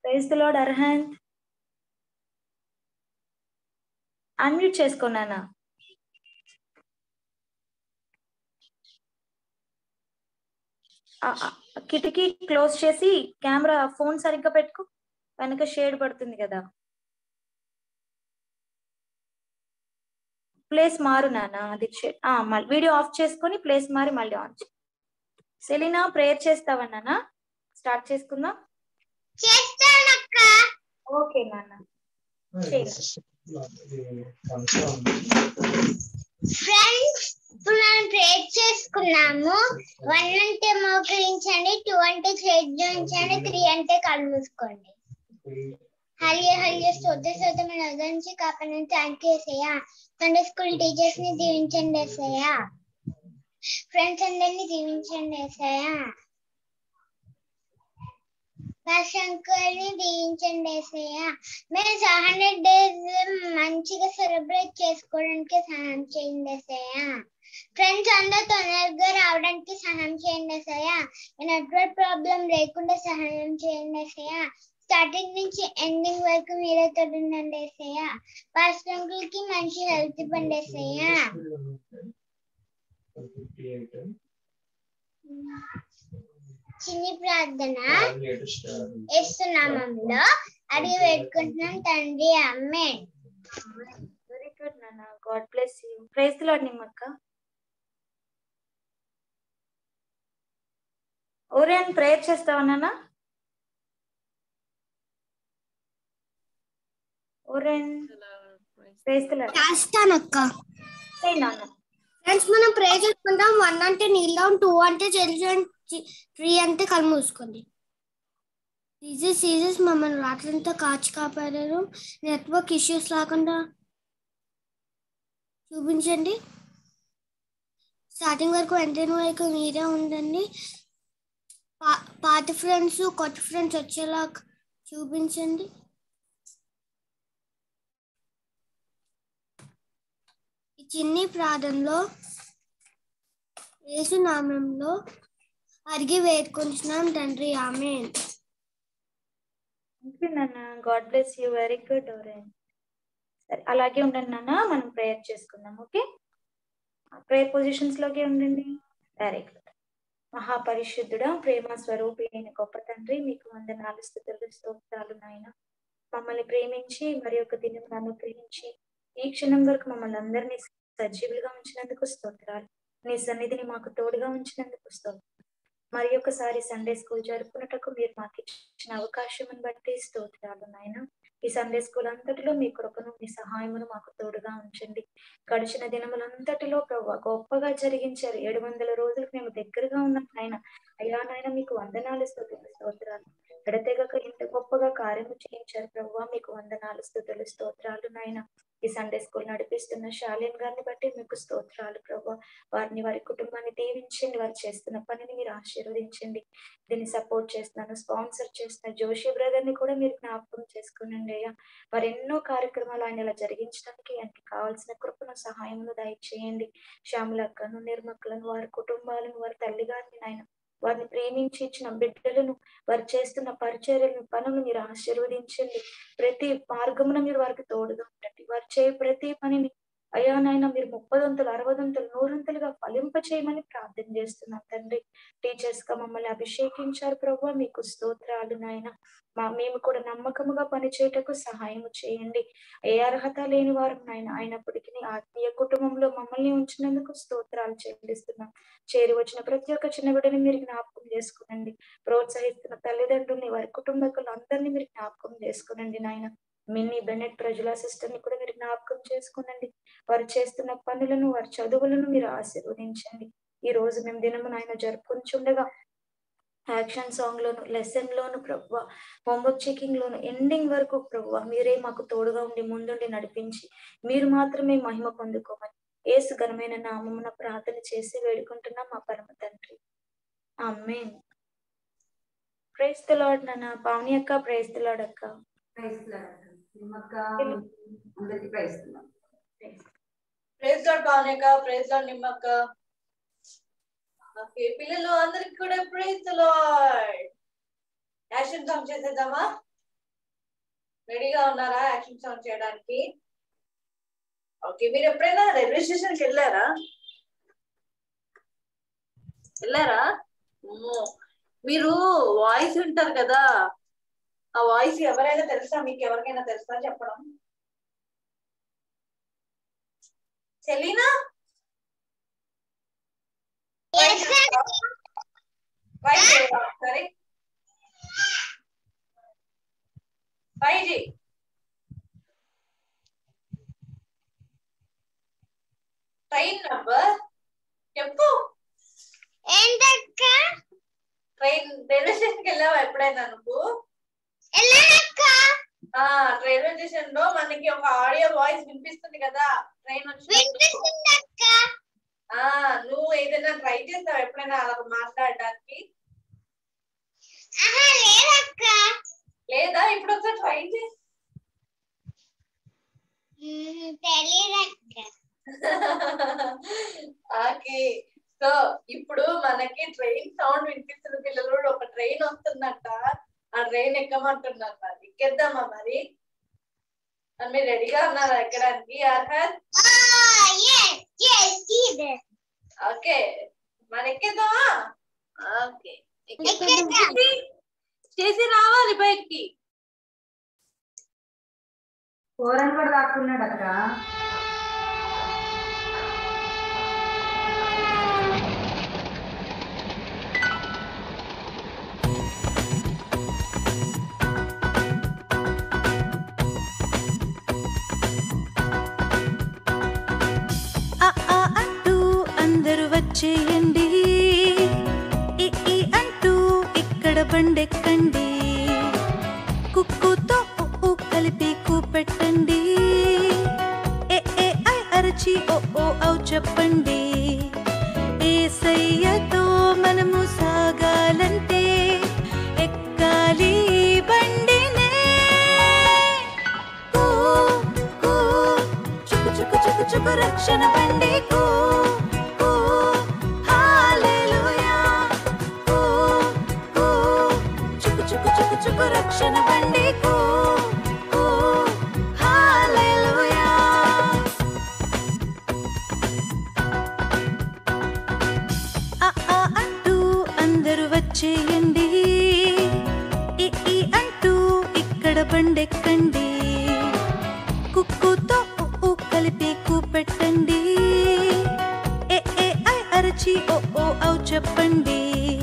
Praise the Lord Arhant unmute చేసుకున్నానా కిటికీ close చేసి కెమెరా ఫోన్ సరిగ్గా పెట్టుకో వెనక షేడ్ పడుతుంది కదా ప్లేస్ మారు నాన్న అది వీడియో ఆఫ్ చేసుకొని ప్లేస్ మారి మళ్ళీ ఆన్ సెలీనా ప్రేయర్ చేస్తావా నాన్న స్టార్ట్ చేసుకుందాం చేస్తానక్క ఓకే నాన్న చేయి. ఫ్రెండ్స్ ఇప్పుడు మనం ప్రేర్ చేసుకున్నాము వన్ అంటే మోకరించండి టూ అంటే చేతి జోడించండి త్రీ అంటే కళ్ళు మూసుకోండి హలియ హలియ స్తోత్ర స్తోత్రం నుంచి కాపాడని థ్యాంక్ యూ ఏసయ్యా సండే స్కూల్ టీచర్స్ ని దీవించండి ఏసయ్యా ఫ్రెండ్స్ అందరినీ దీవించండి ఏసయ్యా శంకర్ని దీవించండి ఏసయ్య మేము హండ్రెడ్ డేస్ మంచిగా సెలబ్రేట్ చేసుకోవడానికి సహాయం చేయండి ఏసయ్య ఫ్రెండ్స్ అందరూ తొందరగా రావడానికి సహాయం చేయండి ఏసయ్య నెట్వర్క్ ప్రాబ్లం లేకుండా సహాయం చేయండి ఏసయ్య స్టార్టింగ్ నుంచి ఎండింగ్ వరకు మీరే తోడుండండి ఏసయ్య ఫస్ట్ అంకుల్ కి మంచి హెల్త్ ఇవ్వండి ఏసయ్య చిన్ని ప్రార్థన ఇస్తున్నామంలో అడిగి పెట్టుకుంటున్నాం తండ్రి అమ్మే వెరీ గుడ్ నాన్న God bless you praise Lord నిమ్మక్క ఓరేన్ ప్రేయర్ చేస్తావా నాన్న ఓరేన్ ప్రైజ్ లాడ్ చేస్తానక్క నాన్న ఫ్రెండ్స్ మనం ప్రే చేసుకుంటాం వన్ అంటే నీళ్ళం టూ అంటే చెల్లి త్రీ అంటే కళ్ళు మూసుకోండి సీజెస్ సీజెస్ మమ్మల్ని రాత్రంతా కాచి కాపాడారు నెట్వర్క్ ఇష్యూస్ రాకుండా చూపించండి స్టార్టింగ్ వరకు ఎంటైన్ వరకు మీరే ఉండండి పా- పాత ఫ్రెండ్స్ కొత్త ఫ్రెండ్స్ వచ్చేలా చూపించండి ఈ చిన్ని ప్రార్థనలో యేసు నామంలో అడిగి వేడుకుంటున్నాం తండ్రి ఆమెన్ ఓకే నాన్న God bless you very good Oren సరే అలాగే ఉండండి నాన్న మనం ప్రేయర్ చేసుకుందాం ఓకే ప్రేయర్ పొజిషన్స్ లోకి ఉండండి వెరీ గుడ్ మహాపరిశుద్ధుడా ప్రేమ స్వరూపి అయిన గొప్ప తండ్రి మీకు వందనాలు స్థుతులు స్తోత్రాలు నాయన మమ్మల్ని ప్రేమించి మరి ఒక దినం అనుగ్రహించి ఈ క్షణం వరకు మమ్మల్ని అందరినీ సజీవులుగా ఉంచినందుకు స్తోత్రాలు నీ సన్నిధిని మాకు తోడుగా ఉంచినందుకు స్తోత్రాలు మరి ఒకసారి సండే స్కూల్ జరుపుకున్నటకు మీరు మాకు ఇచ్చిన అవకాశం బట్టి స్తోత్రాలు నాయన ఈ సండే స్కూల్ అంతటిలో మీ కృపను మీ సహాయమును మాకు తోడుగా ఉంచండి గడిచిన దినములంతటిలో ప్రభు గొప్పగా జరిగించారు ఏడు వందల రోజులకు మేము దగ్గరగా ఉన్నాం నాయన అయ్యా నాయన మీకు వందనాలు స్థుతులు స్తోత్రాలు ఎడతెగక ఇంత గొప్పగా కార్యము చేయించారు ప్రభు మీకు వందనాలు స్థుతులు స్తోత్రాలు నాయన ఈ సండే స్కూల్ నడిపిస్తున్న శాలిన్ గారిని బట్టి మీకు స్తోత్రాలు ప్రభు వారిని వారి కుటుంబాన్ని దీవించండి వారు చేస్తున్న పనిని మీరు ఆశీర్వదించండి దీన్ని సపోర్ట్ చేస్తున్నాను స్పాన్సర్ చేస్తున్న జోషి బ్రదర్ ని కూడా మీరు జ్ఞాపకం చేసుకునండి అయ్యా వారు ఎన్నో కార్యక్రమాలు ఆయన ఇలా జరిగించడానికి ఆయనకి కావాల్సిన కృపను సహాయమును దయచేయండి శ్యామలక్కను నిర్మక్కలను వారి కుటుంబాలను వారి తల్లిగారిని ఆయన వారిని ప్రేమించి ఇచ్చిన బిడ్డలను వారు చేస్తున్న పరిచర్యలను పనులు మీరు ఆశీర్వదించండి ప్రతి మార్గమున మీరు వారికి తోడుగా ఉండండి వారు చేయ ప్రతి పనిని అయ్యా నాయన మీరు ముప్పదంతులు అరవదంతులు నూరంతులుగా ఫలింప చేయమని ప్రార్థన చేస్తున్నాం తండ్రి టీచర్స్ గా మమ్మల్ని అభిషేకించారు ప్రభు మీకు స్తోత్రాలు నాయన మా మేము కూడా నమ్మకముగా పనిచేయటకు సహాయం చేయండి ఏ అర్హత లేని వారు నాయన అయినప్పటికీ ఆత్మీయ కుటుంబంలో మమ్మల్ని ఉంచినందుకు స్తోత్రాలు చెల్లిస్తున్నాం చేరి వచ్చిన ప్రతి ఒక్క చిన్న బిడ్డని మీరు జ్ఞాపకం చేసుకునండి ప్రోత్సహిస్తున్న తల్లిదండ్రుల్ని వారి కుటుంబకులు అందరినీ మీరు జ్ఞాపకం చేసుకునండి నాయన మినీ బెనెట్ ప్రజల సిస్టర్ ని కూడా మీరు జ్ఞాపకం చేసుకునండి వారు చేస్తున్న పనులను వారి చదువులను మీరు ఆశీర్వదించండి ఈ రోజు మేము దినము నాయన జరుపుకుంటుండగా యాక్షన్ సాంగ్ లోను లెసన్ లోను ప్రభు హోంవర్క్ చెకింగ్ లోను ఎండింగ్ వరకు ప్రభు మీరే మాకు తోడుగా ఉండి ముందుండి నడిపించి మీరు మాత్రమే మహిమ పొందుకోమని ఏసు ఘనమైన నామమున ప్రార్థన చేసి వేడుకుంటున్నాం మా పరమ తండ్రి ఆమెన్ ప్రైజ్ ద లార్డ్ నాన్న పావని అక్క ప్రైజ్ ద లార్డ్ అక్క ప్రైజ్ లార్డ్. నిమ్మక్క అందరికి ప్రైజ్ లార్డ్. ప్రైజ్ లాడ్ భావనక ప్రైజ్ లాడ్ నిమ్మక్క ఓకే పిల్లలు అందరికి కూడా ప్రైజ్ లాడ్ యాక్షన్ సాంగ్ చేసేద్దామా రెడీగా ఉన్నారా యాక్షన్ సౌండ్ చేయడానికి ఓకే మీరు ఎప్పుడైనా రైల్వే స్టేషన్కి వెళ్ళారా వెళ్ళారా అమ్మో. మీరు వాయిస్ వింటారు కదా ఆ వాయిస్ ఎవరైనా తెలుసా మీకు ఎవరికైనా తెలుసా చెప్పడం సెలీనా Yes, sir. ట్రై చేయరా ఒకసారి ట్రై చేయి ట్రైన్ నంబర్ చెప్పు ఏంటక్క ట్రైన్ రైల్వే స్టేషన్కి వెళ్ళావా ఎప్పుడైనా నువ్వు వెళ్ళానక్క ఆ రైల్వే స్టేషన్ లో మనకి ఒక ఆడియో వాయిస్ వినిపిస్తుంది కదా ట్రైన్ వచ్చి వినిపిస్తుంది అక్క ఆ నువ్వు ఏదైనా ట్రై చేస్తావు ఎప్పుడైనా అలా మాట్లాడడానికి ఆహా లేదక్క లేదా ఇప్పుడు ఒకసారి ట్రై చేయి మ్మ్, తెలీదక్క ఓకే సో ఇప్పుడు మనకి ట్రైన్ సౌండ్ వినిపిస్తుంది పిల్లలు ఒక ట్రైన్ వస్తుందంట ఆ ట్రైన్ ఎక్కమంటున్నారు మరి ఎక్కేద్దామా మరి మరి మీరు రెడీగా ఉన్నారా ఎక్కడానికి అర్హత్ ఎస్ ఎస్ ఇది ఓకే మరి ఎక్కేద్దామా ఓకే ఎక్కేద్దాం. చేసి రావాలి బయటికి కూరని కూడా దాక్కున్నాడు అక్క ఆ ఆ అంటూ అందరూ వచ్చేయండి ఈ ఈ అంటూ ఇక్కడ బండెక్కండి కుక్కుతో ఉ ఊ కలిపి కూపెట్టండి ఏ ఏ ఐ అరచి ఓ ఓ ఔ చెప్పండి ఏసయ్యతో మనము సాగాలంటే ఎక్కాలి ఈ బండినే కూ కూ చుకు చుకు చుకు చుకు రక్షణ బండి కూ కూ హల్లెలూయా కూ కూ చుకు చుకు చుకు చుకు రక్షణ బండి కూ కూ హల్లెలూయా ఆ ఆ అంటూ అందరూ వచ్చేయండి ఈ ఈ అంటూ ఇక్కడ బండెక్కండి కుక్కుతో ఉ ఊ కలిపి కూపెట్టండి ఏ ఏ ఐ అరచి ఓ ఓ ఔ చెప్పండి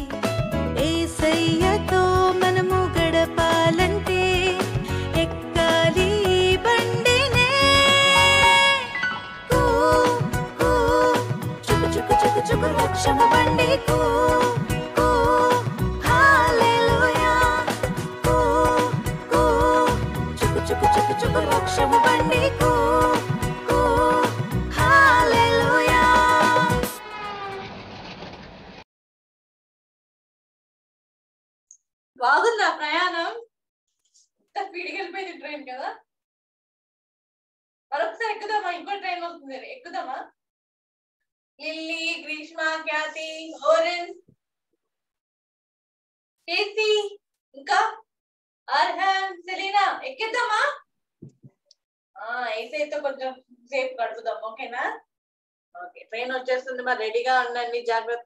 ఏసయ్యతో మనము గడపాలంటే ఎక్కాలి ఈ బండినే కూ కూ చుకు చుకు చుకు చుకు రక్షణ బండి కూ కూ హల్లెలూయా కూ కూ చుకు చుకు చుకు చుకు రక్షణ బండి కూ కూ హల్లెలూయా బాగుందా ప్రయాణం ఎంత స్పీడ్కి వెళ్ళిపోయింది ట్రైన్ కదా మరొకసారి ఎక్కుదామా ఇంకో ట్రైన్ వస్తుంది ఎక్కుదామా లిల్లీ గ్రీష్మ ఖ్యాతి ఓరెన్ కేసీ ఇంకా అర్హన్ సెలీనా ఎక్కిద్దామా ఆ ఏసైతే కొంచెం సేఫ్ గడుపుదాం ఓకేనా ఓకే ట్రైన్ వచ్చేస్తుంది మరి రెడీగా ఉండండి జాగ్రత్త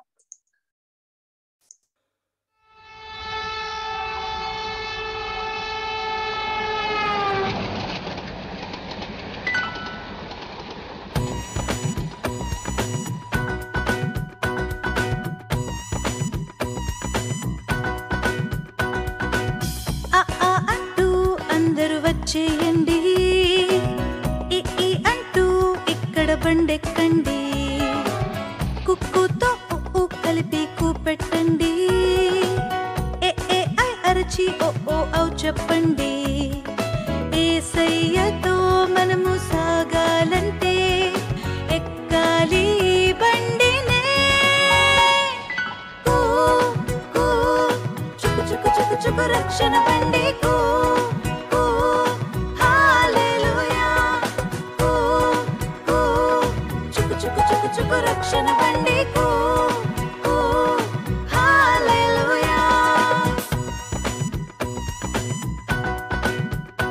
ఆ ఆ అంటూ అందరూ వచ్చేయండి ఈ ఈ అంటూ ఇక్కడ బండెక్కండి కుక్కుతో ఉ ఊ కలిపి కూపెట్టండి ఏ ఏ ఐ అరచి ఓ ఓ ఔ చెప్పండి ఏసయ్యతో మనము సాగాలంటే ఎక్కాలి ఈ బండినే కూ కూ చుకు చుకు చుకు చుకు రక్షణ బండి కూ కూ హల్లెలూయా కూ కూ చుకు చుకు చుకు చుకు రక్షణ బండి కూ కూ హల్లెలూయా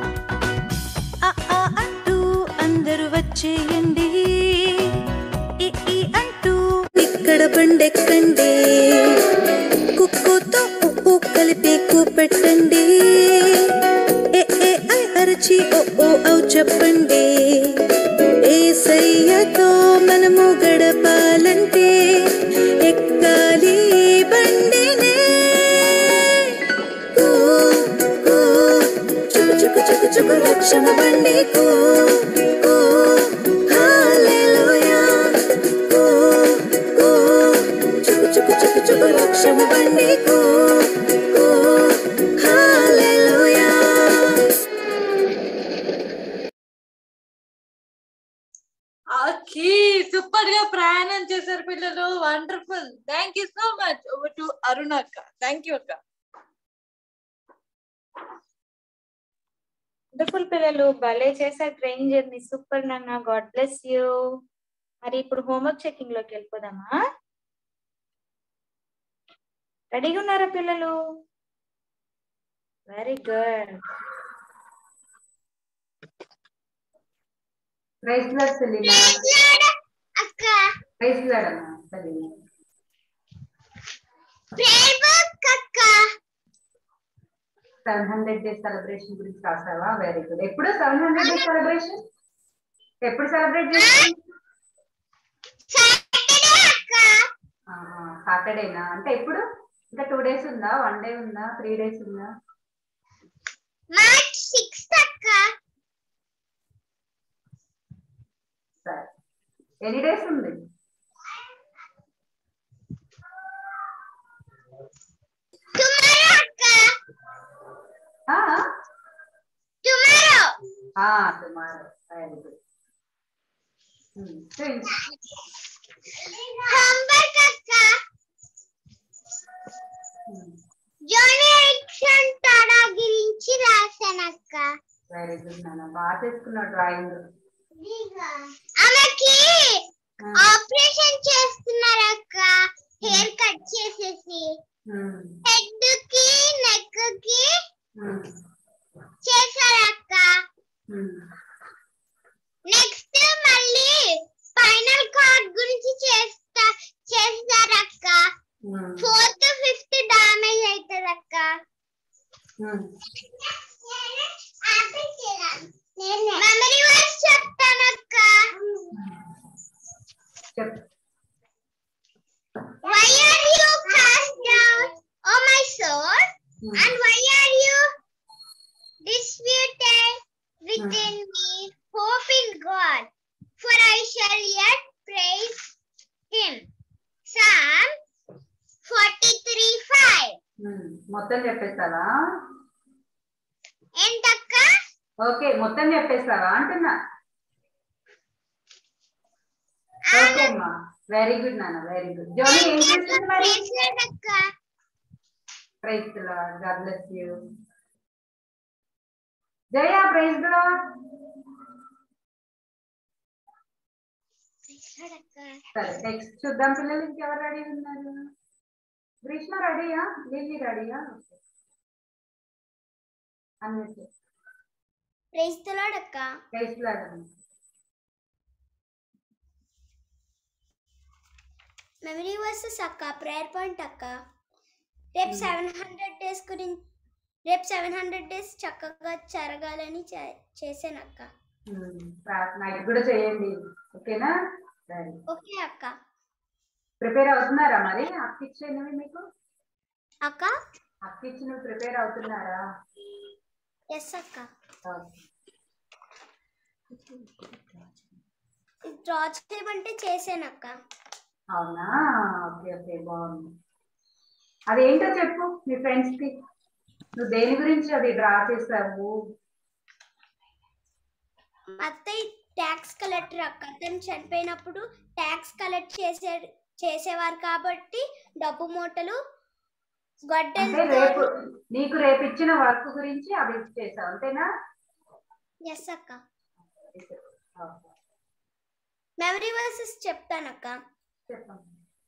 చేయండి ఈ ఈ అంటూ ఇక్కడ బండెక్కండి కుక్కుతో ఉప్పు కలిపి కూపెట్టండి ఏ ఏ ఐ అరచి ఓ ఓ ఔ చెప్పండి ఏసయ్యతో మనము గడపాలంటే ఎక్కాలి ఈ బండినే కూ, కూ, చుకు చుకు చుకు చుకు రక్షణ బండి కూ, కూ, హల్లెలూయా. కూ, కూ, చుకు చుకు చుకు చుకు రక్షణ బండి కూ, కూ, హల్లెలూయా. ఓకే సూపర్ గా ప్రయాణం చేశారు పిల్లలు wonderful thank you so much over to Aruna అక్క థ్యాంక్ యూ అక్క వండర్ఫుల్ పిల్లలు భలే చేశారు ట్రైన్ జర్నీ సూపర్ నాన్న గాడ్ బ్లెస్ యూ మరి ఇప్పుడు హోంవర్క్ చెకింగ్ లోకి వెళ్ళిపోదామా రెడీగా ఉన్నారా పిల్లలు very good praise Lord Selina అక్క ప్రైజ్ లాడ్ అమ్మా సెలీనా ప్రేమ అక్క సెవెన్ హండ్రెడ్ డేస్ సెలబ్రేషన్ గురించి రాసావా వెరీ గుడ్ ఎప్పుడు సెవెన్ హండ్రెడ్ డేస్ సెలబ్రేషన్ ఎప్పుడు సెలబ్రేట్ చేస్తాం సాటర్డే అక్క సాటర్డేనా అంటే ఎప్పుడు ఇంకా టూ డేస్ ఉందా వన్ డే ఉందా త్రీ డేస్ ఉందా మార్చ్ సిక్స్త్ అక్క సరే ఎన్ని డేస్ ఉంది టుమారో అక్క tomorrow tomorrow very good homework అక్క జోనీ ఎడిక్షన్ టాడా గురించి రాశానక్క వెరీ గుడ్ నాన్న బాగా చేసుకున్నావు డ్రాయింగ్ ఆమెకి ఆపరేషన్ చేస్తున్నారక్క హెయిర్ కట్ చేసేసి హెడ్ కి నెక్ కి చేశారక్క నెక్స్ట్ మళ్ళీ స్పైనల్ కార్డ్ గురించి చేస్తా చేస్తారక్క ఫోర్త్ ఫిఫ్త్ డామేజ్ అవుతుందక్క మెమరీ వర్స్ చెప్తానక్క చెప్పు Why are you cast down, O my soul? And why are you disputed within me? Hope in God, for I shall yet praise Him. Psalm 43 5. మొత్తం చెప్పేస్తావా ఏంటక్క okay మొత్తం చెప్పేస్తావా అంటున్నా okay అమ్మా very good నాన్న very good Johnny ఏం చేస్తుంది మరి చేసేదక్క praise God bless you Jaya praise Lord సరే నెక్స్ట్ చూద్దాం పిల్లలు ఇంకెవరు రెడీ ఉన్నారు గ్రీష్మ రెడీయా లిల్లీ రెడీయా అన్నట్టు ప్రైస్తలాడక్క ప్రైజ్ లార్డ్ మెమరీ వర్సెస్ అక్క ప్రేయర్ పాయింట్ అక్క రేపు సెవెన్ హండ్రెడ్ డేస్ గురించి రేపు సెవెన్ హండ్రెడ్ డేస్ చక్కగా జరగాలని చే- చేశానక్క నైట్ కూడా చేయండి ఓకేనా సరే ఓకే అక్క ప్రిపేర్ అవుతున్నారా మరి అక్క ఇచ్చేనవి మీకు అక్క అక్క ఇచ్చినవి ప్రిపేర్ అవుతున్నారా ఎస్ అక్క ఓకే. డ్రా చేయమంటే చేశానక్క అవునా ఓకే ఓకే బాగుంది అదేంటో చెప్పు మీ ఫ్రెండ్స్ కి నువ్వు దేని గురించి అది డ్రా చేసావు మా అత్తయ్య ట్యాక్స్ కలెక్టర్ అక్క తను చనిపోయినప్పుడు ట్యాక్స్ కలెక్ట్ చేసే చేసేవారు కాబట్టి డబ్బు మూటలు అంటే గొడ్డలతో రేపు నీకు రేపు ఇచ్చిన వర్క్ గురించి అవి చేసావు అంతేనా ఎస్ అక్క ఓకే. మెమరీ వర్సెస్ చెప్తానక్క చెప్పండి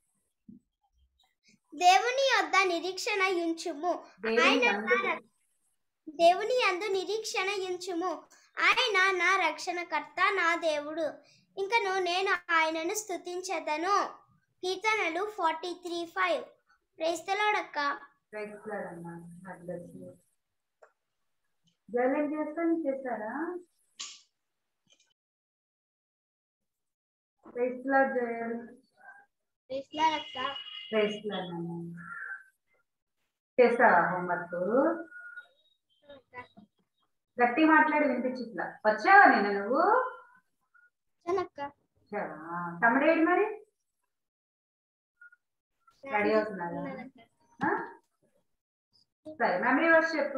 దేవుని యొద్ద నిరీక్షణ ఉంచుము దేవుని ఆయన యందు- నా రక్ష- దేవుని యందు నిరీక్షణ ఉంచుము ఆయన నా రక్షణకర్త నా దేవుడు ఇంకను నేను ఆయనను స్తుతించదను కీర్తనలు ఫార్టీ త్రీ ఫైవ్ ప్రేస్తలోడక్క రైట్ అమ్మా జర్నల్ చేస్తాను చేస్తారా రైట్ జయల్ ప్రేస్తలోడక్క రైట్ చేస్తావా హోంవర్క్ గట్టి మాట్లాడి వినిపించట్లా వచ్చావా నేను నువ్వు చాలక్క వచ్చావా తమ్ముడేడు మరి రెడీ అవుతున్నారా ఆ? సరే మెమరీ వర్స్ చెప్పు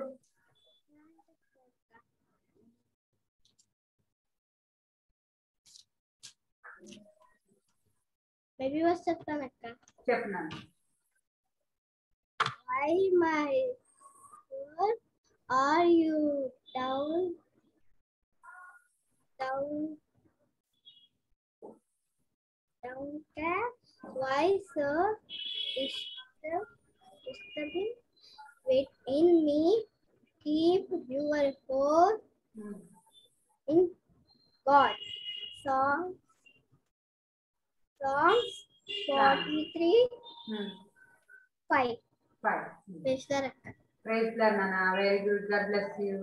బేబీ వాస్ చెప్తానక్క చెప్తున్నాను Why, my soul, are you down, down, downcast? Why so disturb, disturbing within me? Keep your hope in God. Song, Songs 43, 5. Five వేస్తారక్క ప్రైజ్ నాన్న very good God bless you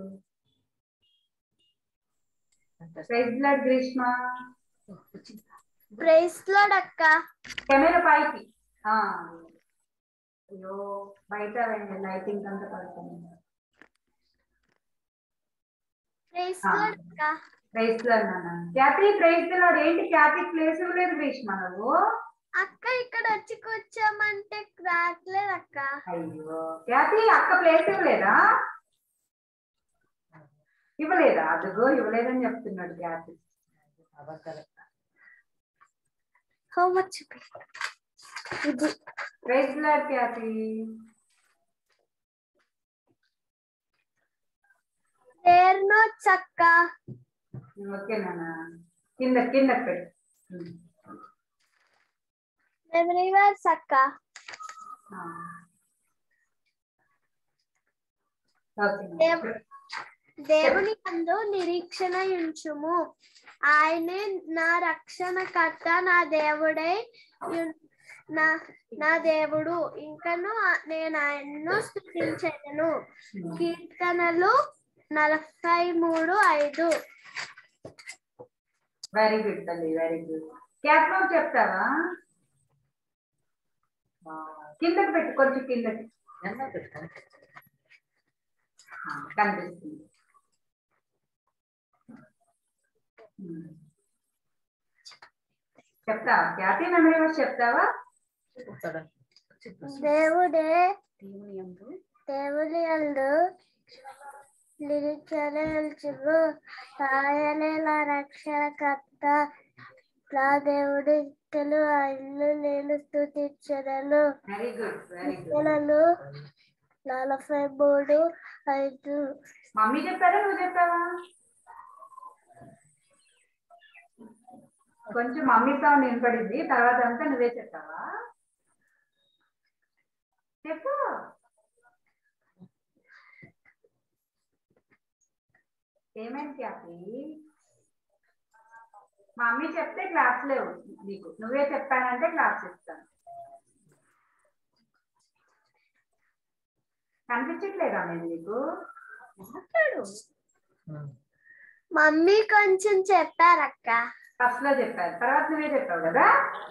praise బ్లడ్ Grishma praise Lord అక్క camera పైకి ఆ. అయ్యో బయట రండి lighting అంతా పడుతుంది ప్రైస్ ఆ. లోడ్ అక్క ప్రైజ్ నాన్న క్యాపీ ప్రైజ్ లాడ్ ఏంటి క్యాపీ ప్లేస్ ఇవ్వలేదు గ్రీష్మ నువ్వు అక్క ఇక్కడ వచ్చి కూర్చోమంటే రావట్లేదు అక్క అయ్యో క్యాపీ అక్క ప్లేస్ ఇవ్వలేదా ఇవ్వలేదా అదిగో ఇవ్వలేదని చెప్తున్నాడు క్యాపీ హోంవర్క్ చూపి ఇది praise Lord copy their notes అక్క ఓకే నాన్న కింద కింద పెట్టు ఉమ్. మెమరీ వర్స్ అక్క ఆ. ఓకే నాన్న. దేవ్- దేవుని అందు నిరీక్షణ ఉంచుము ఆయనే నా రక్షణకర్త నా దేవుడే యు- నా నా దేవుడు ఇంకను ఆ- నేను ఆయన్ను స్థుతించను కీర్తనలు నలభై మూడు ఐదు వెరీ గుడ్ తల్లి వెరీ గుడ్ క్యాప్ బాబు చెప్తావా ఆ, కిందకి పెట్టు కొంచెం కిందకి ఆ, కనిపిస్తుంది ఉమ్. చెప్తావా క్యాపీ మెమరీ వర్స్ చెప్తావా దేవుడే దేవుని అందు నిరీక్షణించుము ఆయనే నా రక్షణకర్త నా దేవుడి ఇంకను ఆయన్ను నేను స్థుతించదను వెరీ గుడ్ వెరీ గుడ్ కీర్తనలు నలభై మూడు ఐదు మమ్మీ చెప్పారా నువ్వు చెప్పావా కొంచెం మమ్మీ సౌండ్ వినపడింది తర్వాత అంతా నువ్వే చెప్పావా చెప్పు ఏమైంది క్యాపీ మమ్మీ చెప్తే క్లాస్ లేవు నీకు నువ్వే చెప్పానంటే క్లాస్ ఇస్తాను కనిపించట్లేదా నేను నీకు మమ్మీ కొంచెం చెప్పారక్క ఫస్ట్ లో చెప్పారు తర్వాత నువ్వే చెప్పావు కదా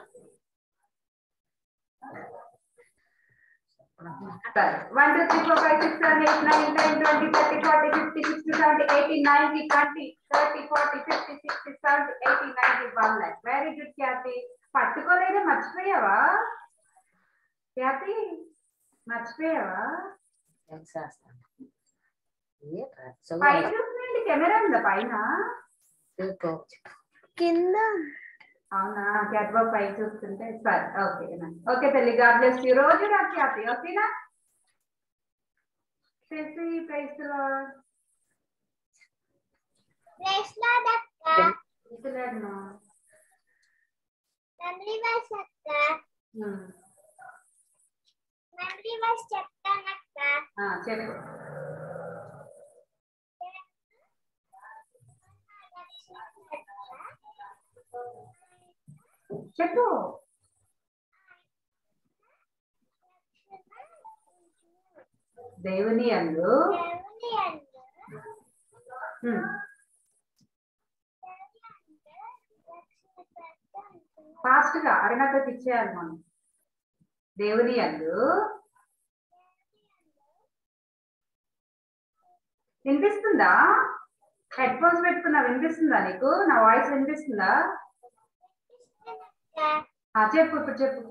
సరే one two three four five six seven eight nine ten twenty thirty forty fifty sixty seventy eighty ninety twenty thirty forty fifty sixty seventy eighty ninety one lakh very good copy పట్టుకోలేదే మర్చిపోయావా copy మర్చిపోయావా పైన చూస్తున్నాండి camera ఉందా పైన కింద అవునా cat బాబు పై చూస్తుంటే సరే ఓకే ఓకే తల్లి గాడ్ బ్లెస్ యూ రోజు నాకు హ్యాపీ ఓకేనా చేసి ప్రైస్ ప్రైస్ లార్డ్ అక్క ఇస్తున్నాను మెమరీ వర్స్ అక్క మెమరీ వర్స్ చెప్తానక్క చెప్పు చెప్పు దేవుని అందు హ్మ్. ఫాస్ట్ గా అరుణతకి ఇచ్చేయాలి మనం దేవుని అందు వినిపిస్తుందా హెడ్ ఫోన్స్ పెట్టుకున్నా వినిపిస్తుందా నీకు నా వాయిస్ వినిపిస్తుందా ఆ, చెప్పు ఇప్పుడు చెప్పు